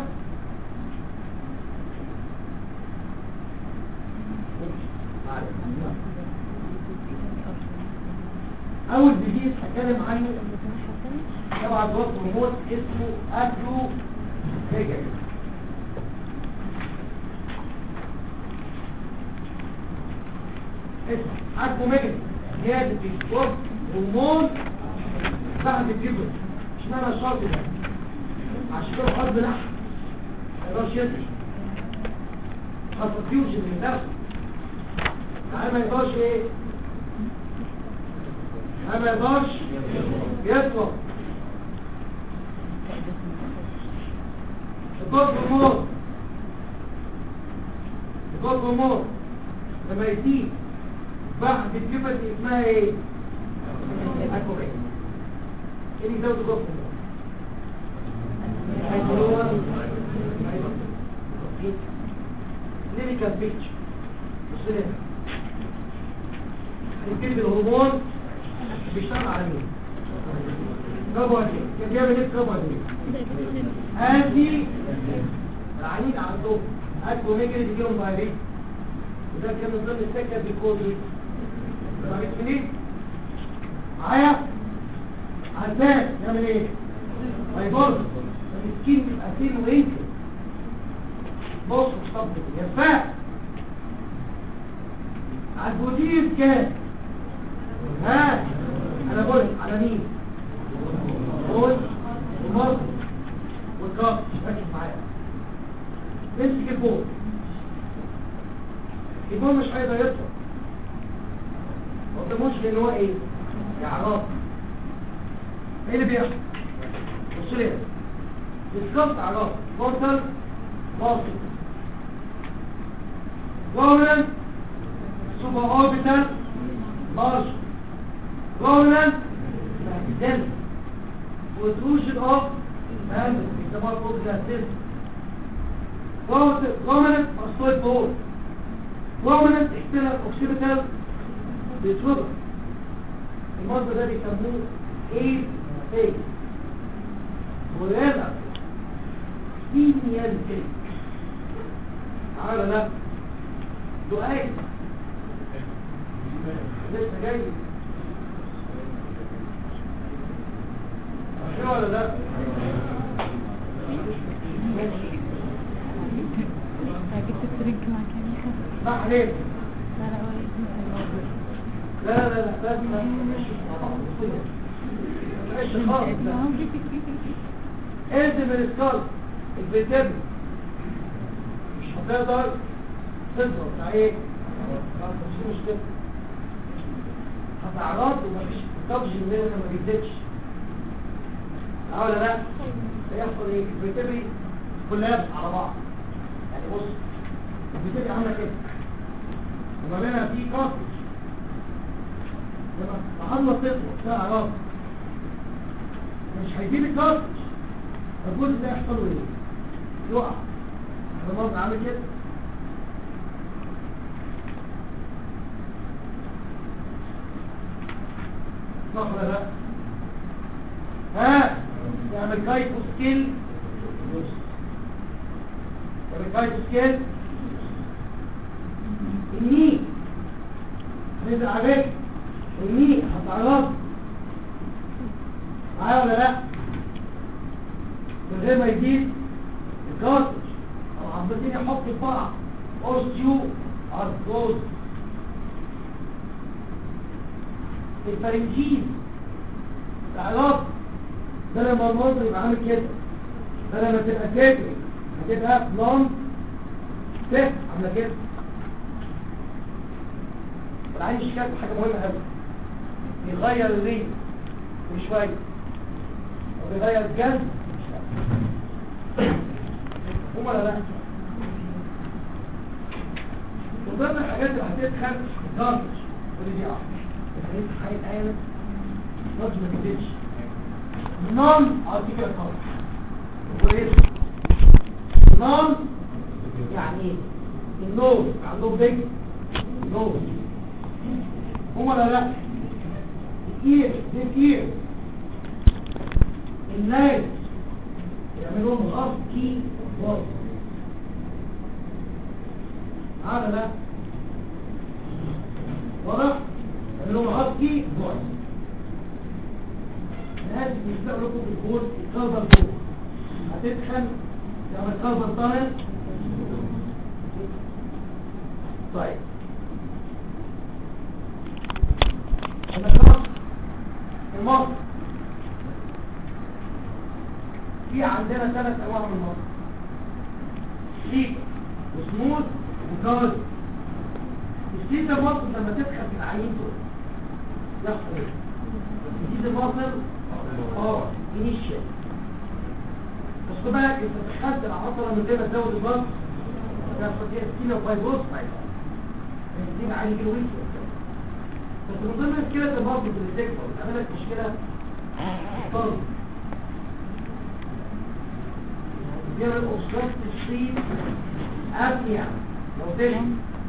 اول ديزيز هتكلم عنه طبعا دوت هرمون اسمه ابلو فيجر اسم ابلو ميجر زيادة الجهد هرمون بعد الجبل اشمعنى الشرط ده عشان كده حد لحم ما يقدرش يدري حصل فيوجن من نفسه يعني ما يقدرش ايه يعني ما يقدرش يطلق الضغط الموت الضغط الموت لما يزيد بعد الجبل اسمها ايه؟ اكوبين ايه اللي يزود الضغط الموت؟ كلينيكال بيكتشر بص لنا هنبتدي بالهرمون بيشتغل على مين؟ كربوهيدرات كان بيعمل ايه كربوهيدرات؟ ادي العنيد عندهم اكو ميجري بيجيهم دايريت وده كان من ضمن السكه بالكودي عرفت منين؟ معايا؟ عزاز يعمل ايه؟ هيبرد المسكين بيبقى سين وينكر بص مصطبط يفاء على البوديز كام ها انا بقول على مين بول ومرض والكاف ركز معايا امسك البول البول مش هيقدر يطلع ما قداموش لان هو ايه اعراض ايه اللي بيحصل بص لي هنا. الكاف اعراض بورتال باصل government suborbital large government then protrusion of hand is about progressive government mastoid ball government external occipital disorder المرضى ده بيسموه ايه ايه ويلا سينيال ايه تعالى لا دعاء لسه جاي عشان ولا لا جبت الترنك معاك يعني خف صح ليه لا لا ولا لا لا لا لازم نمشي مع بعض ماشي خالص لا. انزل من السكال الفيتامين مش هتقدر تضرب بتاع ايه؟ خلاص مش مشكلة هتعرض ومفيش طبج مننا ما بيزيدش اه ولا لا؟ هيحصل ايه؟ الفيتامين كلها على بعض يعني بص الفيتامين عامله كده وما بينها في كارتج لما العظمه تطلع فيها اعراض مش هيجيب الكارتج الجزء ده يحصل له ايه؟ يقع احنا مرضى عامل كده صح ولا لا ها يعمل كايتو سكيل يعمل كايتو سكيل الني هنزل عليك الني هتعرض معايا ولا لا من غير ما يجيب الكارتج او عمالين يحط في بعض اوستيو ارثروز الفرنجين العلاج ده لما المنظر يبقى عامل كده ده لما تبقى كده هتبقى بلون ست عامله كده والعين الشكاك حاجه مهمه قوي بيغير الريق وشويه وبيغير الجلد هم ولا لا من ضمن الحاجات اللي هتدخل الكارتج ودي دي واحده انت حاجه قالت نوت ما كدتش نون ارتيكل كارتج وايه نون يعني ايه النوز عندهم بيج نوز هم ولا لا الاير دي الاير الناس يعملون غطي باص هذا لا واضح يعملون غطي باص الناس بيستقبلوا لكم في الكون الكربون فوق هتدخل تعمل كربون طالع طيب المشروع المصر في عندنا ثلاث انواع من المصر ليك وسموث وجاز السيد المصر لما تدخل في العيين دول يحصل ايه السيد المصر اه انيشال بس خد بالك انت دخلت العصره من غير ما تزود البصر يحصل فيها سكينه وفايبروس دي عالي كيلو بس من ضمن مشكلة البطن في السكة بتعمل لك مشكلة طرد بيعمل أوبستراكت الشيء أبنية لو تشي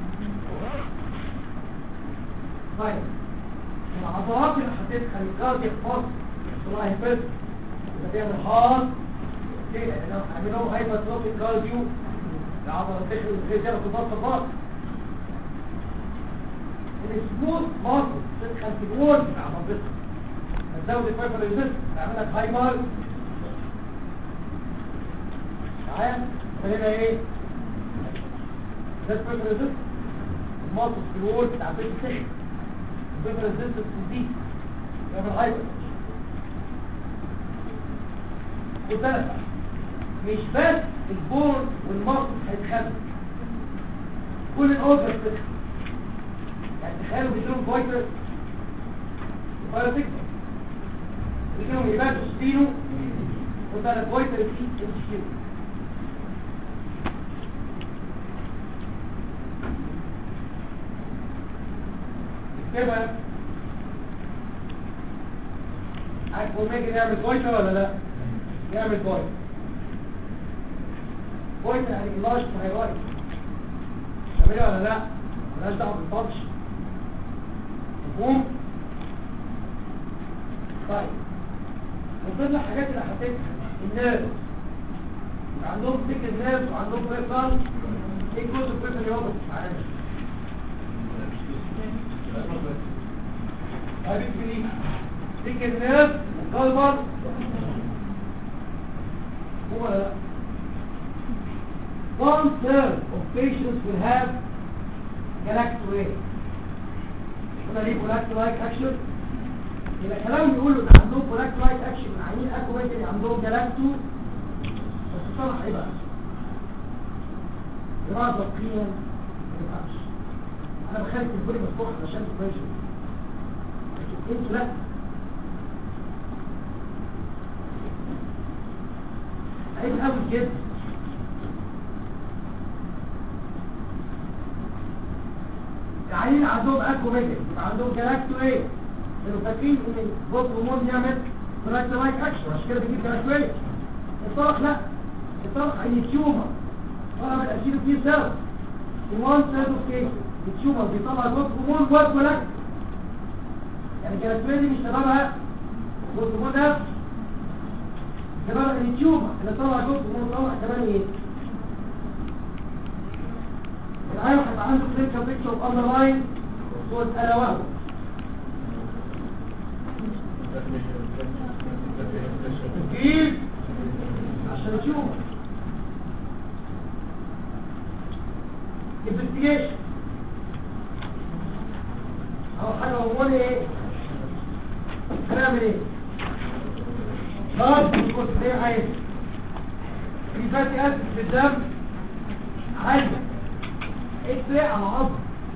طيب العضلات اللي هتدخل الكاردياك فاصل يحصل لها هيبت بتعمل هارت عملوا هايبرتروفيك كارديو العضلة تدخل الغير تعمل في البطن فاصل السموث ماسل تدخل في الوول بتاع منطقه هتزود الفايبر ريزيست تعمل لك هايبر معايا فهنا ايه ده الفايبر ريزيست الماسل في الوول بتاع بيت السخن الفايبر ريزيست تزيد يعمل هايبر وثلاثة مش بس البور والماسل هيتخلق كل الاوردر بتدخل يعني تخيلوا بيدرون فايتر الفايتر تكبر بيجيهم يبادوا سبينو وده الفايتر فيه تمشيو كده عارف اوميجا يعمل فايتر ولا لا يعمل فايتر فايتر يعني لاش ثايرويد تعملها ولا لا مالهاش دعوه بالبطش مفهوم طيب من ضمن الحاجات اللي هتدخل الناس عندهم سكر ناس وعندهم بريفرال ايه كود البريفرال يوم معانا هذه في سكر ناس وقلبر هو لا one third of patients will have galactorrhea قلنا ليه بولاكتولايك اكشن يبقى كلام بيقولوا ان عندهم بولاكتولايك اكشن من عينين اكوبيت اللي عندهم جلاكتو بس الصراحه ايه بقى جماعه ضبطيا ما ينفعش انا بخالف البولي مفتوح عشان سبريشن لكن انتوا لا عيب قوي جدا العينين عندهم اكوميجن يبقى عندهم جلاكتو ايه كانوا فاكرين ان البوت هرمون يعمل جلاكتولايك اكشن عشان كده بيجيب جلاكتو ايه الطرق لا الطرق عين تيومر طلع من اسيدو فيه سيرف في وان سيرف اوف كيس التيومر بيطلع بوت هرمون وات ولاك يعني الكلاسمية دي مش سببها جزء هرمون نفسه سببها التيومر اللي طلع جزء هرمون طلع كمان ايه العيال هيبقى عنده كلينيكال بيكتشر اوف اندرلاين صوت الا وهو تجيب عشان تشوف انفستيجيشن اول حاجه هرمون ايه هنعمل ايه خلاص بص ليه عايز في فاتي اسيد في الدم عايزه اكس على عظم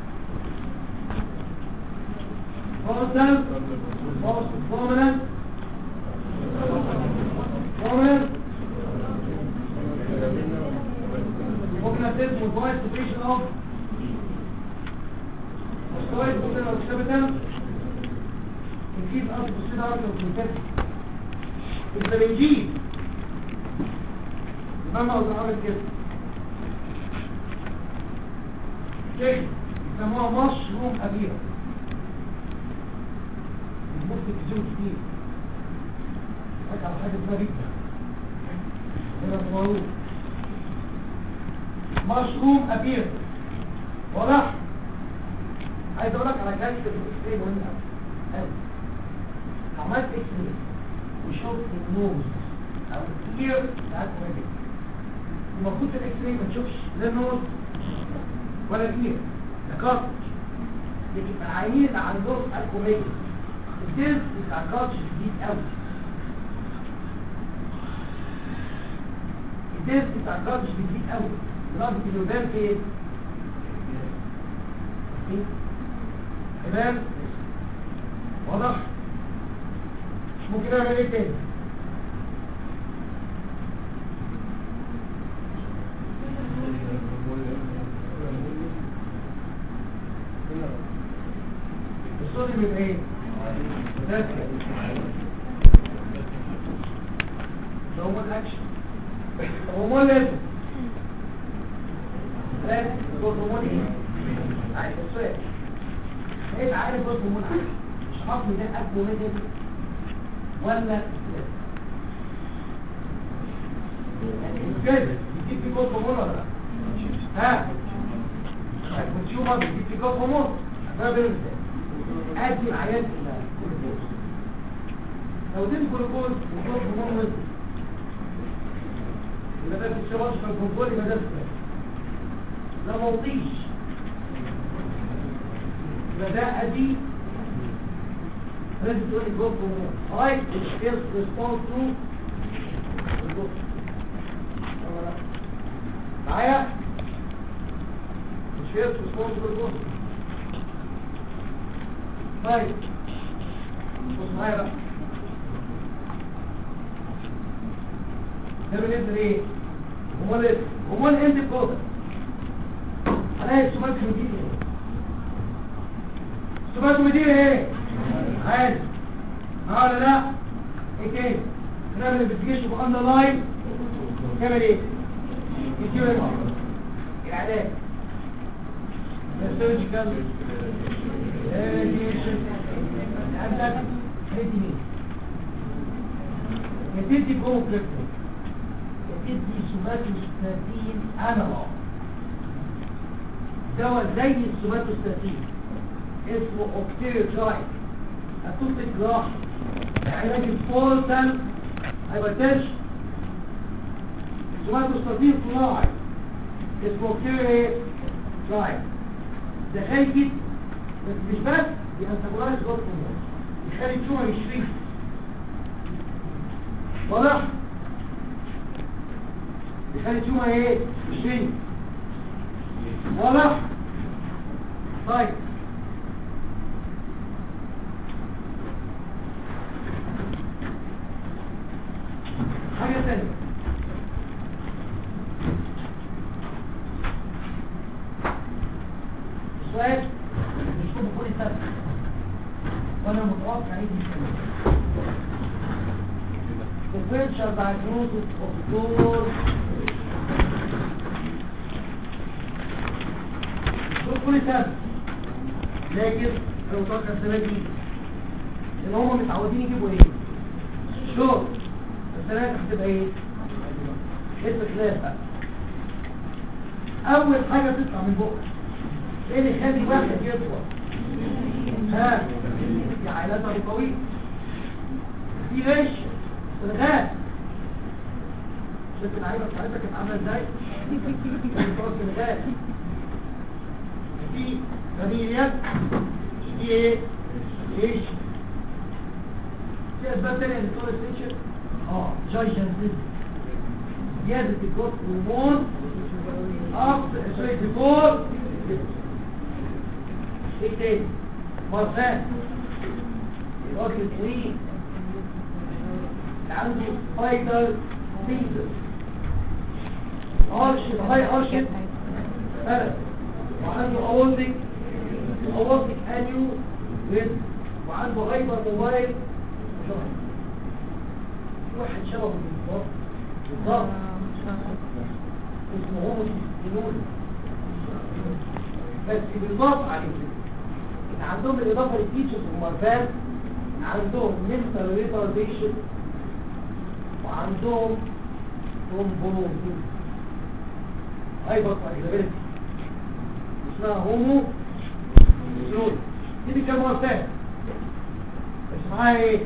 فورتال فورمنال فورمنال ممكن اسيب موبايل سيبريشن اوف مستوى ممكن لو كتبتها نجيب اصل بسيطة اكتر من كده البرنجين مهما لو عمل كده كده يسموها مشروم أبيض ممكن تزود كتير هيك على حاجة اسمها جدا هنا معروف مشروم أبيض واضح عايز اقول لك على جهاز الاكس راي مهم قوي عملت اكس راي وشفت النوز او الكير بتاعت الراجل المفروض في الاكس راي ما تشوفش لا نوز ولا كير ده كارتج لكن العينين اللي عندهم الكوميديا الدرس بتاع الكارتج جديد قوي الدرس بتاع الكارتج جديد قوي لدرجه انه يبان فين؟ تمام واضح ممكن اعمل ايه تاني الصوت من ايه متذكر ده هو الاكشن هو لازم لازم هرمون ايه عايز السؤال ايه عارف بص هرمون عارف مش حاطط ده اكبر ميدل ولا كده بيجيب في جوه هرمون ولا لا ها الكونسيومر بيجيب في جوه هرمون ده بيرد ادي العيان الجلوكوز لو دي الجلوكوز وجوه هرمون وزن يبقى ده في الشباب في الكونترول يبقى ده لا موطيش بدأ دي لازم تقول لي جوب هرمون رايت الفيرست ريسبونس تو معايا مش فيرست ريسبونس تو طيب بص معايا بقى ده بالنسبه لايه؟ هرمون ايه؟ هرمون اند برودكت عليه السمات مدير ايه السمات مدير ايه عادي اه ولا لا ايه تاني نعمل انفستيجيشن باندر لاين نعمل ايه يجيب العلاج السيرجيكال راديشن عندك ريتينين يتدي كومبلكس يتدي سوماتوستاتين انالوج دواء زي السوماتوستاتين اسمه اوكتيريوترايد هتوصل جراح علاج الفورتال هايبرتنشن السوماتوستاتين صناعي اسمه اوكتيريوترايد ده خايف جدا بس مش بس بيأنتجولايز جوه الهرمون يخلي التيومر يشريك واضح؟ يخلي التيومر ايه؟ يشريك واضح طيب حاجة تانية السؤال مش كله كل سنة وانا متوقع ايه دي differential diagnosis of those دول كل سنة لكن لو توقع السنة دي لان هم متعودين يجيبوا ايه شورت السنه هتبقى ايه اسم خلاف بقى اول حاجه تطلع من بقك ايه اللي يخلي واحد يطول ها في عائلاتها قوية في غش الغاز شفت العيبه بتاعتها كانت عامله ازاي كانت بتقعد في الغاز في فاميليا في ايه ايش في اسباب تانية للطول ستيشن اه جايجنتيزم زيادة الجوت هرمون اب سوري بيفور ايه تاني مرسان الوقت الطويل اللي عنده فايتر سيزر ارشد هاي ارشد بلد وعنده اولدك اولدك انيو ريد وعنده هايبر موبايل وشهر في واحد شبه بالظبط بالظبط اسمه هومو سيستينول بس بالضبط عليه ان عندهم الاضافه للتيتشرز والمرفان عندهم mental retardation وعندهم thrombosis هايبر فايلابيلتي اسمها هومو سيستينول دي كام مرفان بس معاها ايه؟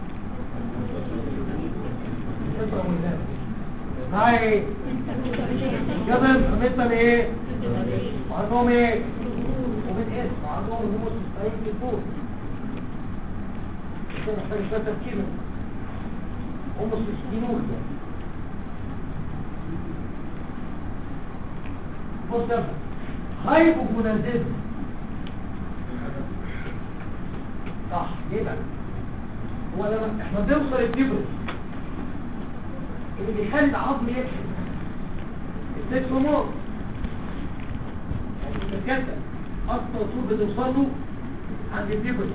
معاها ايه؟ جبل مثل ايه وعندهم ايه ومن اسم وعندهم هوموس مستعين في الفول كده محتاج شوية تفكير هوموس مستعين بص يا هايبوجونازيزم صح ليه بقى هو لما احنا بنوصل الدبرس اللي بيخلي العظم يكسب السكس هرمون يعني الكتة أكتر طول بتوصل له عند الدبرس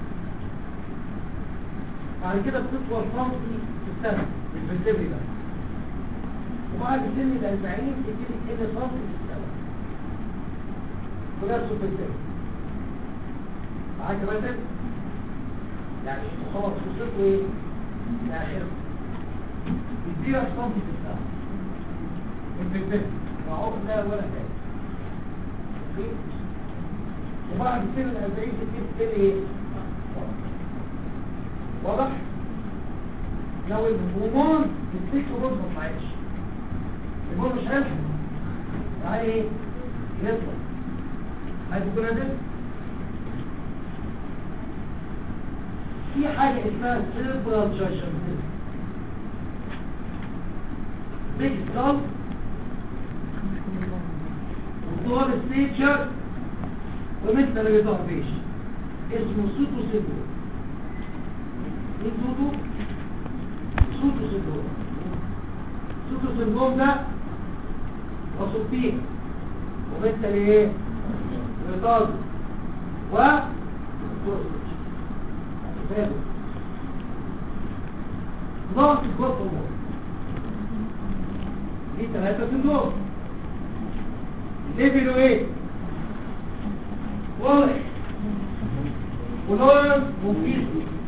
بعد كده بتطول فرنسي في السنة بالفلسفي ده وبعد سن الأربعين تبتدي تقل فرنسي في السنة ونفسه بالفلسفي معاك مثلا يعني خلاص وصلت ايه لاخر يديها صمت في الساعه البيت ما عقنا ولا حاجه أوكي؟ وبعد سن ال 40 تبتدي تبتدي ايه واضح لو الهرمون السكس هرمون ما طلعتش الهرمون مش هيلحق يعني ايه يطلع هيبقى في حاجة اسمها cerebral judgment big skull وطول السيتشر ومثل الريتاربيش اسمه سوتو سيندروم مين سوتو؟ سوتو سيندروم سوتو سيندروم ده وصوتين ومثل ايه؟ ريتارد و ضغط الجوف النور دي ثلاثة سندروم ليفلو ايه واضح ولورنس ومفيد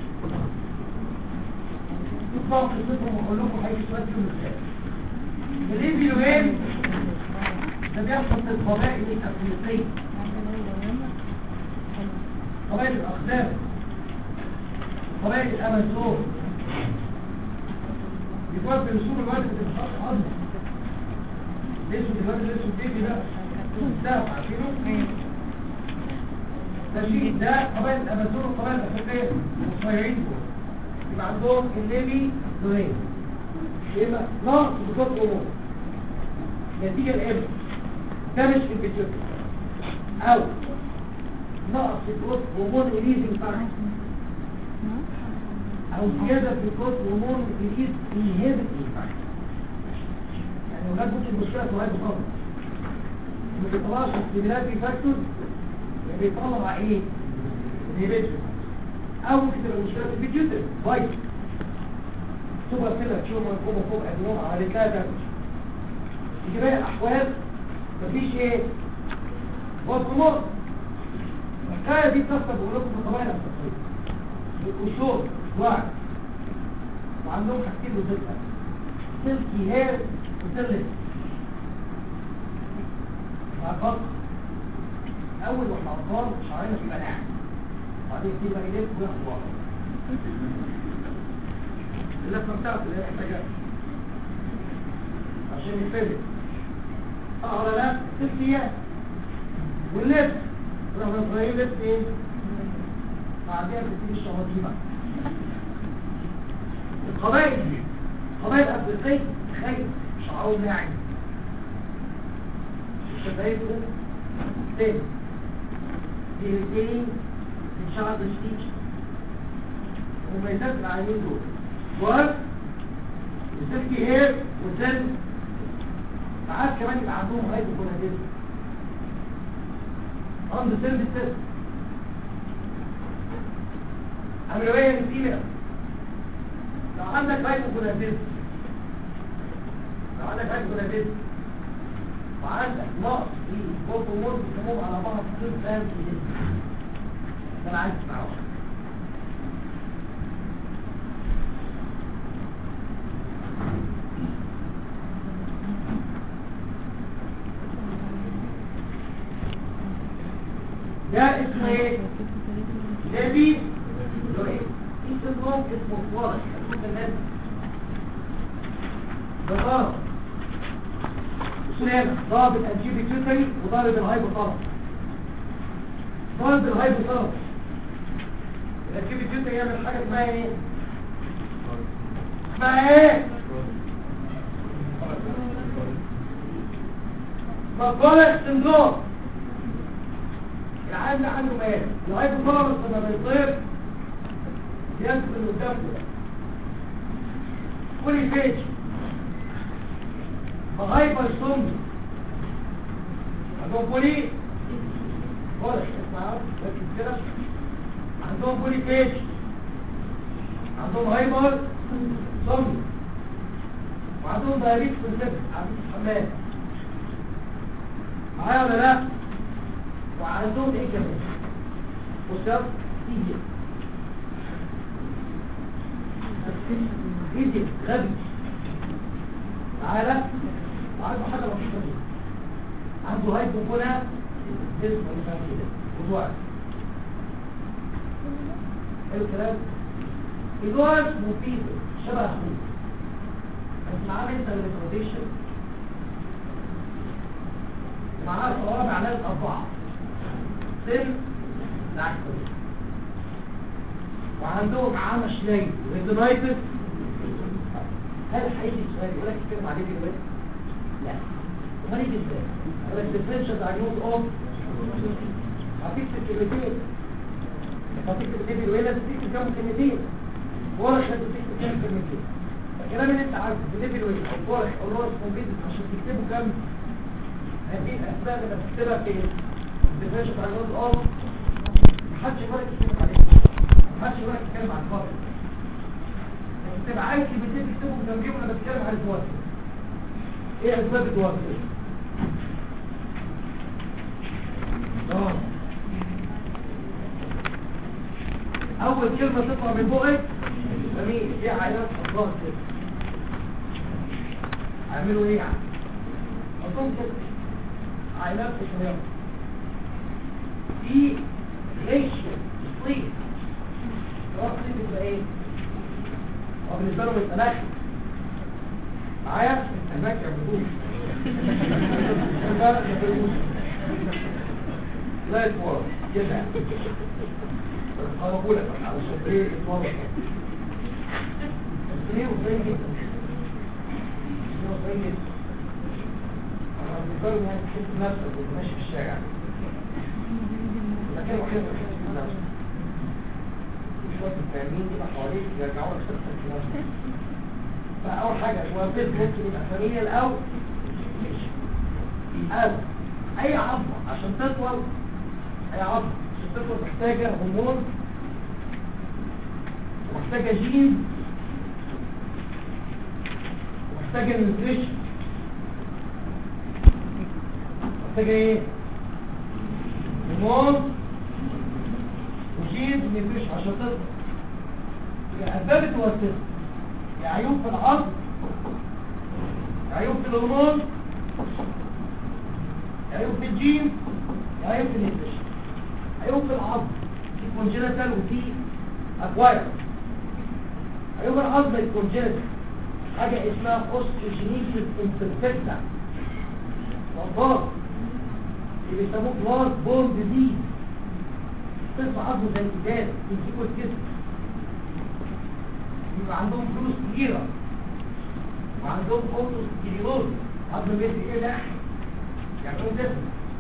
تطلع قصتهم واقول لكم حاجة شوية في المثال الليفلو ايه ده بيحصل في القبائل الافريقية قبائل الاقدام قبائل الامازون يفضل رسول الوالد في الخط عظم ليسوا دلوقتي ليسوا الديجي ده ده عارفينه تشيء ده قبائل الامازون والقبائل الافريقيه المصريين دول يبقى عندهم الليبي دورين يبقى نقص بصوت امور نتيجه الابن ده مش في الفيديو او نقص في الجروث هرمون ريليزنج فاكتور او زيادة في الكوت هرمون جديد ينهبط الفاكتور يعني ولاد ممكن مشكلة في هذا الخطر ما بيطلعش استيميلاتي فاكتور بيطلع ايه؟ انهبيتور او ممكن تبقى مشكلة في البيتيوتر فايت سوبر سيلر تشومر فوق فوق ادنوم عملت لها دامج يجي بقى احوال مفيش ايه؟ بوت هرمون الحكايه دي بتحصل بقول لكم في القبائل الافريقيه وشور واحد وعندهم حاجتين وزيتها سلكي هير وسلك مع خط اول واحنا اطفال شعرنا في مناعه بعدين تيجي بقى يلف وياخد ورا اللفه بتاعته اللي هي محتاجاها عشان يتفرد اه ولا لا ست ايام واللبس رغم صغيرين لبس ايه بعدين بتيجي الشواطيمه القبائل دي قبائل افريقيه تخيل شعرهم ناعم الشباب تاني ديرتين من شعر الشتيش ومميزات العينين دول ورد وسلكي هير وسن ساعات كمان يبقى عندهم هايبو كوناديزم عنده سيرف التست أمريكية الفيميل لو عندك هايبو كوناديزم لو عندك هايبو كوناديزم وعندك نقص في الهرمونات بيسموهم على بعض سيرف فانس ده انا عايز اسمعه ده اسمه ايه؟ نبي في سندروم اسمه فورش هتشوف الناس ده ضرب هنا ضرب الانجيبي توتري وضرب الهايبوثالاموس ضرب الهايبوثالاموس الانجيبي توتري يعمل حاجه اسمها ايه؟ اسمها ايه؟ مقالة سندروم العالم ده عنده مال الهايبوثالاموس لما بيطير ينزل قدام كده كل فيج فهايبر سومي عندهم بولي ولا اسمعوا ركز كده عندهم بولي فيج عندهم هايبر سومي وعندهم دايريك سنسيتك عندهم حمام معايا ولا لا وعندهم ايه كمان وسط ايدي ايدي غبي تعالى وعنده حاجه بسيطه جدا عنده هاي بوكونا جسم ولا كده وضوء حلو الكلام الوارد مفيد شبه اخوه بس معاه انت الريكورديشن معاه صوابع على الاربعه سن العكس وعندهم عامة شلي ريتنايتس هل هيجي سؤال يقول لك تتكلم عليه دلوقتي؟ لا امال يجي ازاي؟ يقول لك ديفرنشال دايجنوز اوف هتكتب كلمتين هتكتب كلمتين وهنا تكتب كام كلمتين ورش هتكتب كام كلمتين الكلام اللي انت عارفه في ليفل ويل او ورش او ورش كومبيتنس عشان تكتبه كام هذه الاسباب اللي بتكتبها في ديفرنشال دايجنوز اوف محدش يقول لك يتكلم عليه محدش يقول لك يتكلم عن الفاضل تبقى عايز كلمتين تكتبهم جنبيهم انا بتكلم عن التوتر ايه اسباب التوتر اه اول كلمه تطلع من بقك جميل في عائلات اطلاق كده هيعملوا ايه يعني اظن كده عائلات قصيره في ريشيو سليب الوقت دي بتبقى ايه وبالنسبة لهم التناخي معايا هناك يعملوش لا يتورط كده قربوا لك علشان ايه يتورط اثنين وثنين جدا اثنين وثنين جدا انا بالنسبة لهم يعني تحس نفسك وانت ماشي في الشارع المكان الوحيد اللي بتحس فيه نفسك شوية الفاهمين يبقى حواليك يرجعوا لك شخصك في نفسك فأول حاجة هو البيت ممكن يبقى فاميليا الأول أو أي عظمة عشان تطول أي عظمة عشان تطول محتاجة هرمون ومحتاجة جين ومحتاجة نيوتريشن محتاجة ايه؟ هرمون وجين نيوتريشن عشان تطول يا أسباب توسط يا عيوب في العظم يا عيوب في الهرمون يا عيوب في الجين يا عيوب في النيوتريشن عيوب في العظم في كونجنتال وفي اكواير عيوب العظم الكونجنتال حاجة اسمها اوستيوجينيسيس امبرفكتا وضغط اللي بيسموه كلاس بون ديزيز قصة عظمه زي الإزاز يمسكوا الجسم يبقى عندهم فلوس كبيرة وعندهم اوتوس كيلوز عظم بيدي ايه ده يعملوا جسم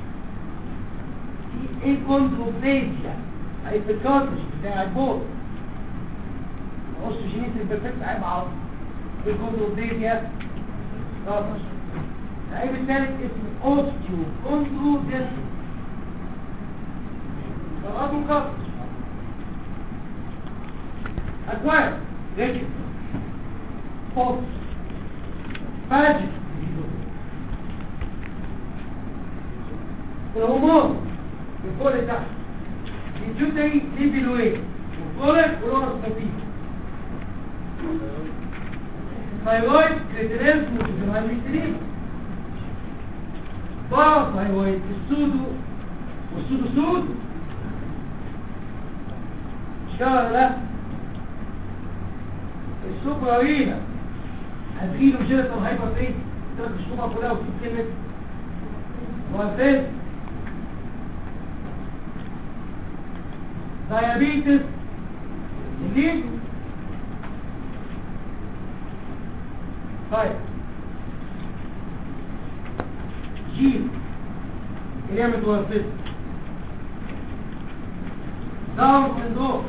في ايه كوندروبليزيا اي في الكارتش بتاع البول اوستوجينيس البرفكت عيب عظم في كوندروبليزيا كارتش العيب الثالث اسمه اوستيو كوندروجيسم العظم كارتش اكوان رجل فوق فاجر الهرمون من فوق لتحت الجدري ليبيلوين والكولك ولورس مفيد ثايرويد كريتينيز وجنرال ميسترين بارا ثايرويد السودو والسودو سود اشتغل لا السوبرارينا هتجيله جيرتال هايبر ايه تلات الشطوبة كلها وتجيب كلمة وفين دايابيتس الليل طيب جيل اللي هي متوسطة داون سندروم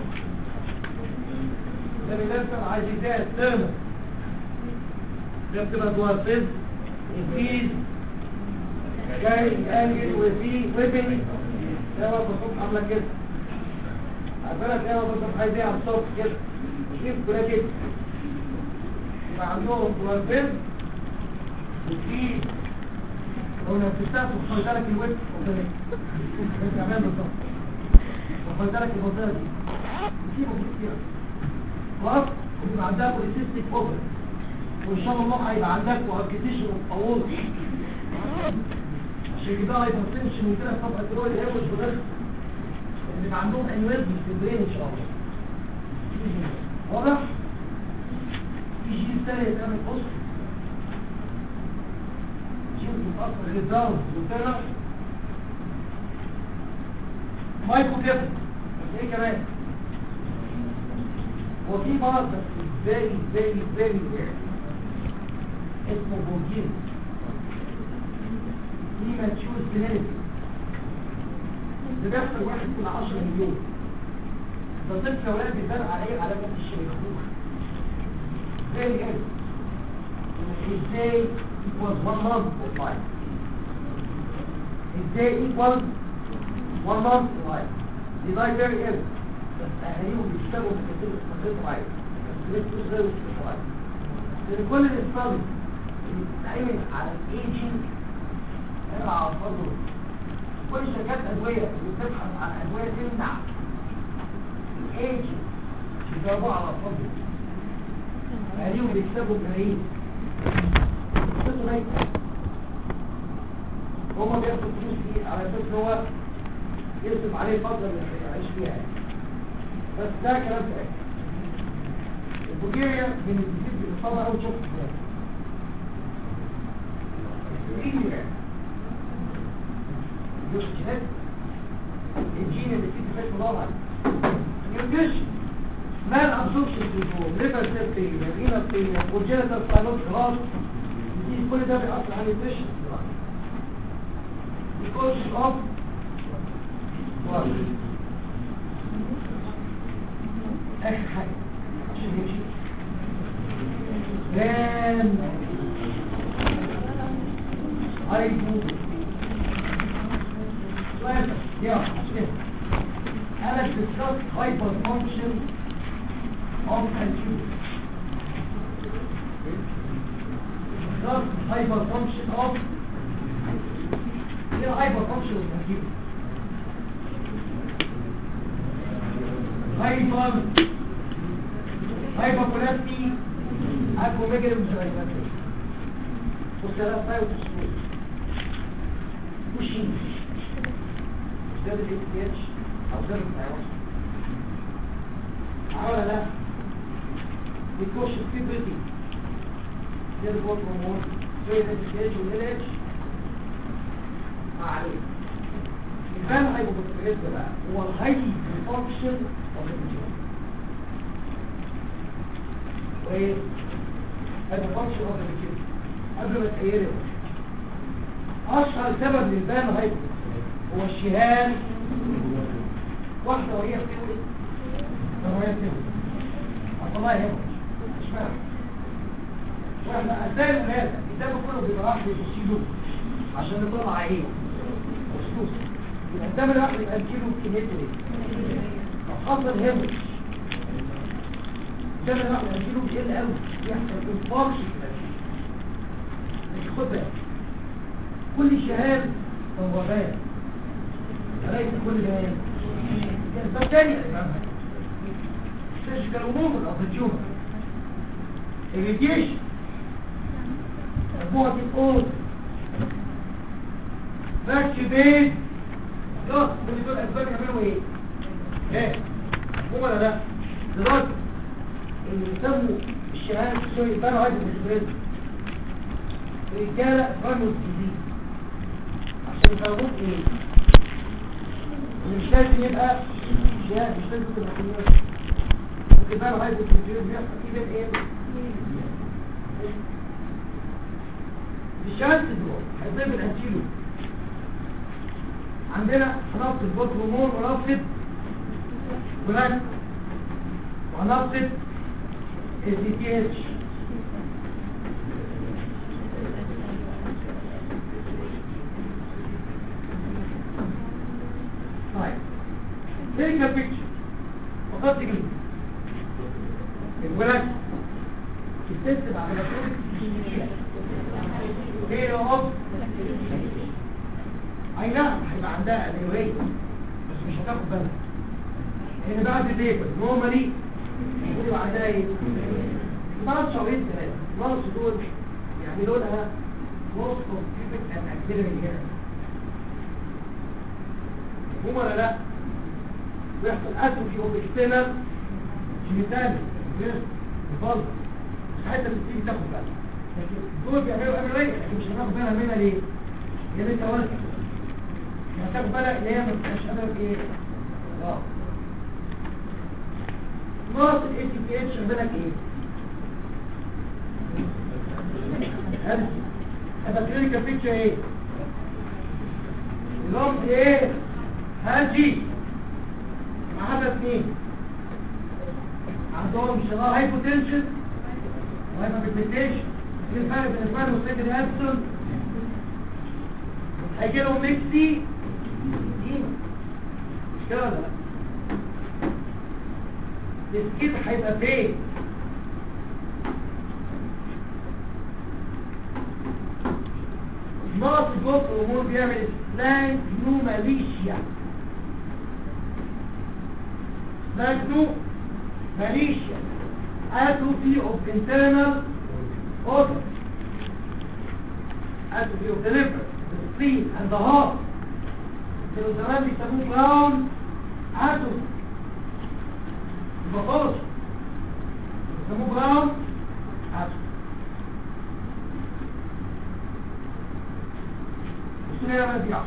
ده بيدفع عاجزات تامة ده بتبقى توسط الفيل جاي انجل وفي ويبن ده هو البصوم عامله كده عارفين تلاقي البصوم عايز ايه على الصوت كده وشيف كده كده يبقى عندهم توسط وفي لو نفستها وخلت لك الويب وكده كمان بالظبط وخلت لك المنطقه دي وسيبه كتير خلاص ويبقى عندها بوليسيستيك اوفر وان شاء الله هيبقى عندك وابلكيشن وتطور عشان كده هايبرتنشن وكده طبعا تقول ايه مش بغير اللي يبقى عندهم انويزم في البرين ان شاء الله واضح في جيل ثاني يتعمل قصر جيل متاثر للداون والتاني مايكرو كيفن بس ايه كمان وفي مرض بس فيري فيري فيري اسمه بورجين في ماتشور سيناليتي ده بيحصل واحد كل 10 مليون ده طفل اولاد بيبان عليه علامات الشيخوخة فيري جد ازاي equals one month of life ازاي equals one month of life دي لايف فيري ايرلي بس اهاليهم بيشتغلوا في كتير استخدموا عادي بس لسه غير استخدموا عادي لان كل الاستخدام اللي بتتعمل على الايجنج هنا على الفضل كل شركات ادويه اللي بتبحث عن ادويه تمنع الايجنج بيجاوبوا على الفضل اهاليهم بيكسبوا ملايين بيكسبوا ملايين هما بياخدوا فلوس دي على اساس ان هو يصرف عليه الفتره اللي هيعيش فيها يعني. بس ده كلام سؤال البوليريا من الجديد بيتصور أول شخص البوليريا مش جهاز الجين اللي فيه تفاش مضاوع نيوتريشن مال ابسوربشن سيندروم ليفر سيل فيلير رينال فيلير كونجنتال ساينوز خلاص دي كل ده بيأثر على النيوتريشن because of what? اخر حاجة عشان يمشي كان ايضو سؤال بس يا عشان انا discuss hyper function of computer discuss hyper function of here hyper function of computer hyper هايبوبولاسي اكوميجالي مش هايبوبولاسي والثلاث طيب وتصوير وشين زاد ال اتش او زاد التيروس ولا لا بيخش في بيتي زاد البطن هرمون زاد ال اتش وال اتش ما عليه الفان هايبوبولاسي بقى هو الهاي فانكشن اوف ذا وايه هذا فانكشن اوف ذا قبل ما تقيره اشهر سبب للبان هايبر هو الشهان واحدة وهي بتولد وهي بتولد الله يهمك مش فاهم واحنا ازاي الولادة الكتاب كله بيبقى واحد يبصيله عشان نطلع عينه مخصوص يبقى الدم الواحد يبقى الكيلو كميته ايه لو حصل هيمج الدم الواحد يبقى الكيلو بيقل قوي يحصل انفاركشن في الأجهزة. خد بالك كل شهاد هو بيان أليس كل بيان ده تاني الإمامها تشكل أمور الأفريجيوم الريديشن مجموعة الأول فاكش بيت خلاص كل دول أسباب يعملوا إيه؟ إيه؟ هو ولا لا؟ دلوقتي اللي بيسموا الشهادة سوري بانوا عايز الإسبريس رجالة رمز جديد عشان يفهموك ايه مش لازم يبقى لا مش لازم تبقى كلمات ممكن بقى عايز التلفزيون بيحصل ايه بين ايه الشمس دول هيضيف الانتيلو عندنا هنفصل بوت هرمون ونفصل بلاك وهنفصل الدي تي اتش طيب تلك البيكتشر فقط تجيب الولد تكتب على مكتوب هي اوف اي نعم هيبقى عندها الهوية بس مش هتاخد بالها لان بعد الليبر نورمالي يبقى عندها ايه بعد شهرين ثلاثة نقص دول يعملوا لها نص كونفيبك ان اكسلري هنا هم ولا لا ويحصل اتروفي اوف اكسترنال جينيتالي الفضل حتى بتيجي تاخد بالك لكن دول بيعملوا امريه لكن مش هناخد بالها منها ليه؟ لان انت ولد ما تاخد بالك ان هي ما بتبقاش قادره ايه؟ اه ناقص الاي تي تي اتش بالك ايه؟ هذا هذا كلينيكال بيكتشر ايه؟ اللمض ايه؟ هاجي مع هذا اثنين عندهم شراء هايبوتنشن وهايبوتنشن في الفرق بين الفرق والسيكل ابسون هيجي لهم ميكسي مش كده ولا لا؟ السكيب هيبقى فين؟ ناقص جزء الامور بيعمل سلاج نو ماليشيا سلاج نو ماليشيا atrophy of internal organs atrophy of the liver the spleen and the heart كانوا زمان بيسموه براون atrophy البطاطا بيسموه براون atrophy السنة ما بيعرف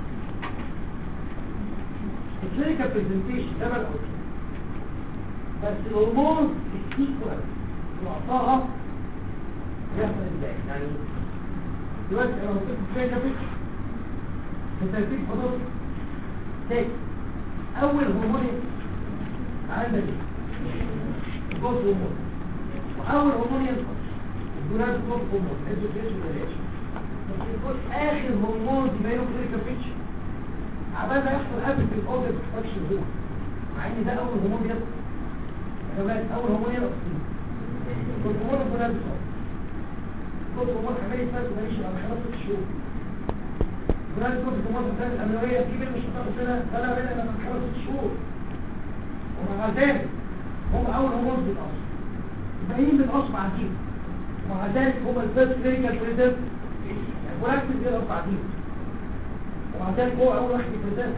الكلينيكال برزنتيشن ده بقى بس الهرمون ايكوال معطاها يحصل ازاي يعني دلوقتي انا قلت لكم كلينيكال بيكتشر بترتيب حدود تاني اول هرمون عندك الجوز هرمون واول هرمون ينقص الجولاد جوز هرمون الزوجيش والرياش يكون اخر هرمون يبقى له كلينيكال بيكتشر عبال ما يحصل قبل في الاوردر فاكشن هو مع ان ده اول هرمون ينقص يا جماعه اول هرمون ينقص كل هرمون الجولاد كل هرمون عمال يتفاعل ماليش على خلاص ست شهور الجولاد كل هرمون الثانيه الامنويه في مش هتاخد سنه سنه منها لما خلاص ست شهور ومع ذلك هم اول هرمون بيتقص الباقيين بنقص بعدين ومع ذلك هم الفيرست كلينيكال بريزنت وركز كده بعدين ومع ذلك هو اول واحد يبريزنت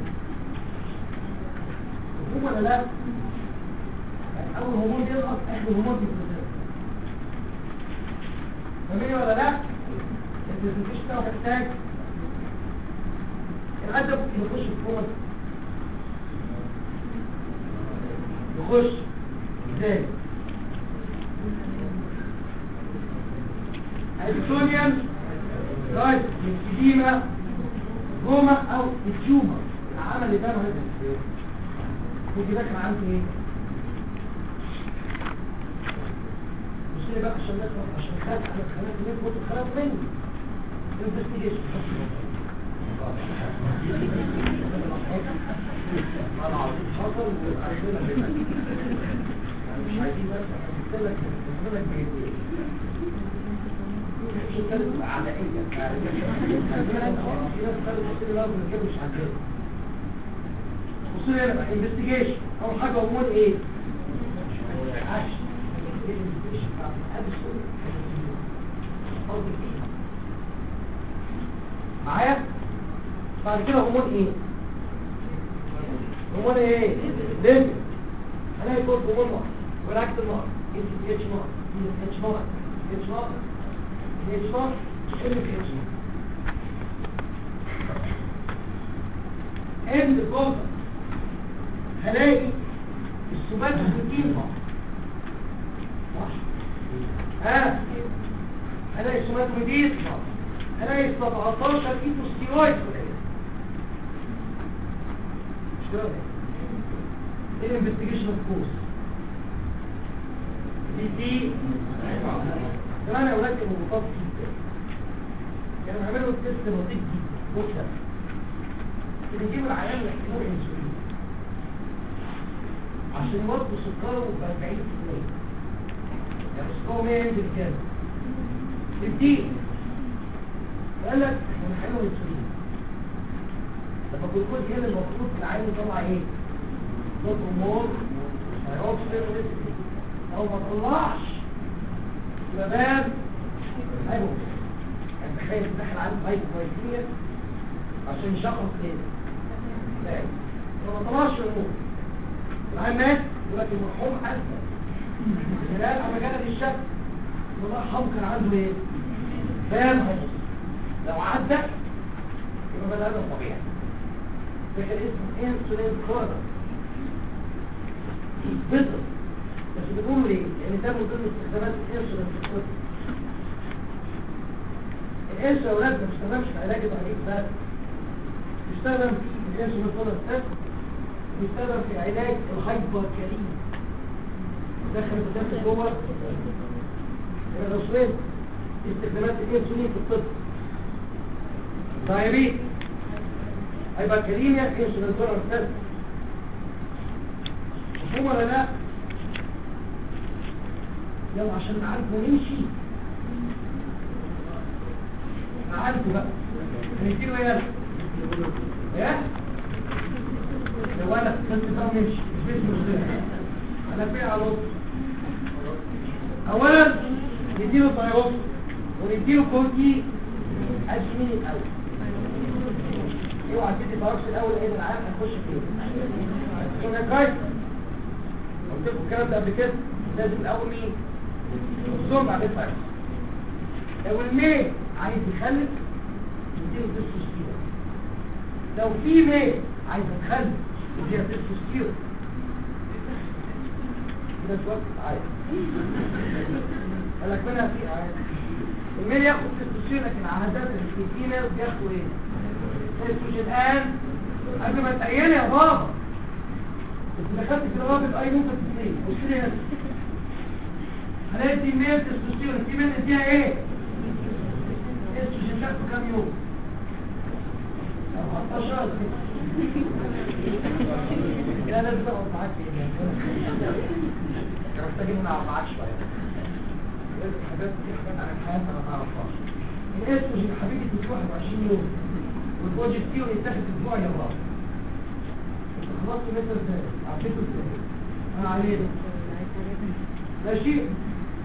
مفهوم ولا لا؟ يعني اول هرمون ينقص اخر هرمون يبريزنت فاهمين ولا لا؟ البرزنتيشن بتاعه محتاج الادب يخش في كومه يخش ازاي؟ السونيان رايت الكديمة جومة او التيومر العمل اللي كانوا هذا ودي ده كان عنده ايه؟ بص لي بقى عشان نخلص عشان خلاص احنا خلاص نثبت الخلاص مني انفستيجيشن حصل وعندنا هنا مش عايزين بس هنقول لك هنقول لك بايه مش هنتكلم على ايه في ناس قالوا بص لي لازم نجيب مش عندنا بص لي هنا بقى انفستيجيشن اول حاجه هرمون ايه عاش معايا بعد كده هرمون ايه هرمون ايه ليمبي هلاقي كل هرمون واحد والعكس النار اتش اتش نار اتش نار اتش نار اتش نار ال اتش نار اند الجوزة هلاقي السبات الروتين صح ها هلاقي السبات الروتين هلاقي 17 كيلو ستيرويد مش كده ايه الانفستيجيشن اوف كورس دي دي كمان يا ولاد كانوا مطاط جدا كانوا بيعملوا تيست بسيط جدا مكتب بنجيب العيان يحتاجوا انسولين عشان يوطوا سكره ب 40% يعني سكره 100 ينزل كام؟ 60 قال لك احنا بنحلوا انسولين لما الجلوكوز هنا المفروض في العين يطلع ايه؟ ضغط هرمون هيروكسيد لو ما طلعش يبقى بان ايوه يعني تخيل داخل عنده هايبوغلايكيميا عشان يشخص ايه؟ لا لو ما طلعش هرمون العين مات يقول لك المرحوم اسد الهلال اما جانا للشك يقول لك حم كان عنده ايه؟ بان هايبوغلايكيميا لو عدى يبقى بني ادم طبيعي ده كان اسمه انسولين كورنر بيضرب بس بيقولوا ليه؟ لان ده من ضمن استخدامات الانسولين في الطب الانسولين يا اولاد ما بيستخدمش في علاج الضغط بس بيستخدم في الانسولين كورنر بس بيستخدم في علاج الهايبركالين دخل الدم جوه الرسولين استخدامات الانسولين في الطب دايابيت هيبقى كريميا انسولين تولرنس تيست مفهوم ولا لا يلا عشان نعرف ونمشي نعرفه بقى هنديله ايه يلا ايه لو انا بس بقى نمشي مش بس مشكله انا في على اولا نديله طيروس ونديله كورتي اجمين الاول اوعى تدي طرف الاول ايه العام هنخش فيه كنا كويس قلت لكم الكلام ده قبل كده لازم الاول مين الزوم بعدين فايروس لو الميل عايز يخلف يديله تستوستيرون لو في ميل عايز يخلف يديها تستوستيرون كده شويه عايز قال لك منها في عايز الميل ياخد تستوستيرون لكن عادة الفيميل بياخدوا ايه تستوستيرون الان قبل ما تعيني يا بابا انت دخلت في الروابط اي نقطه تسليم بص لي هنا هلاقي ميل تستوستيرون في ميل اديها ايه استروجين شكله كام يوم 14 لا لازم اقعد معاك كان محتاجين ان اقعد معاك شويه لازم حاجات دي حاجات عن الحياه انا ما اعرفهاش الاستروجين حبيبي في 21 يوم والبروجستيرون يتاخد اسبوع يا بابا خلصت متر ازاي عطيته ازاي انا عليه ماشي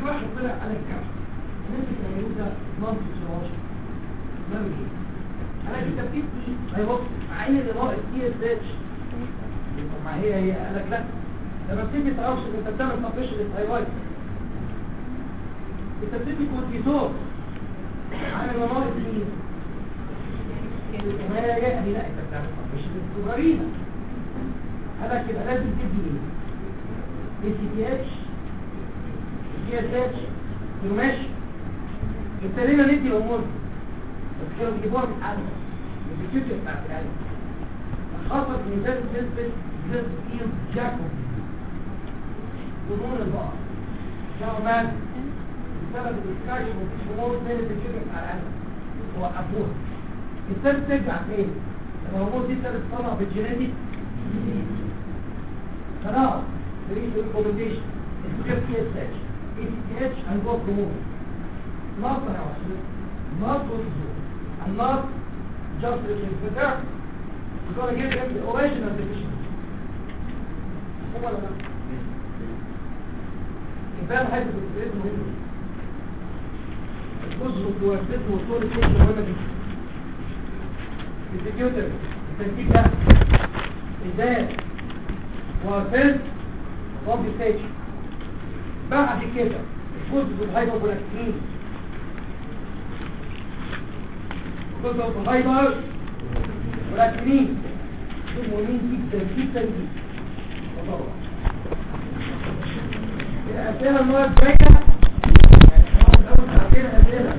في واحد طلع على الكعب الناس اللي بيعملوه ده نص سراج نعمل ايه؟ انا في ترتيب دي هي بص مع ان اللي ناقص دي ازاش طب ما هي هي قال لك لا لما بتيجي تعرفش انت بتعمل تنفيش للثايرويد انت بتدي كورتيزون عن المناطق دي وما لا يأتي لا انت بتعمل تنفيش للسوبرينا قال لك يبقى لازم تدي ايه؟ اي سي تي اتش سي اس اتش ماشي ابتدينا ندي الامور بس كانوا بيجيبوها من حاجه من الفيديو بتاعت العلم خاصة مثال نسبة زد إيل جاكوب ضمون البقر شاو مان بسبب الإسكاش ومفيش أمور من الفيديو بتاع العلم وقفوها الثالث ترجع فين؟ الهرمون دي ثالث طلع بالجينيتيك خلاص بريد ريكومنديشن السكيب تي اس اتش اي تي اتش and go promote not the house not what you do and not just the therapy We're going to give him the original deficiency. هو ولا لا؟ يبقى حاجة بالتريد مهمة الجزء والوسط والطول الكيش مهمة جدا الفيديوتر التنتيج ده ازاي وفلت وابي ستيج بعد كده الجزء الهايبوبولاكتين الجزء الهايبر ولكنين دول مهمين جدا جدا جدا وطبعا الأسئلة المرة الجاية يعني احنا أول ساعتين أسئلة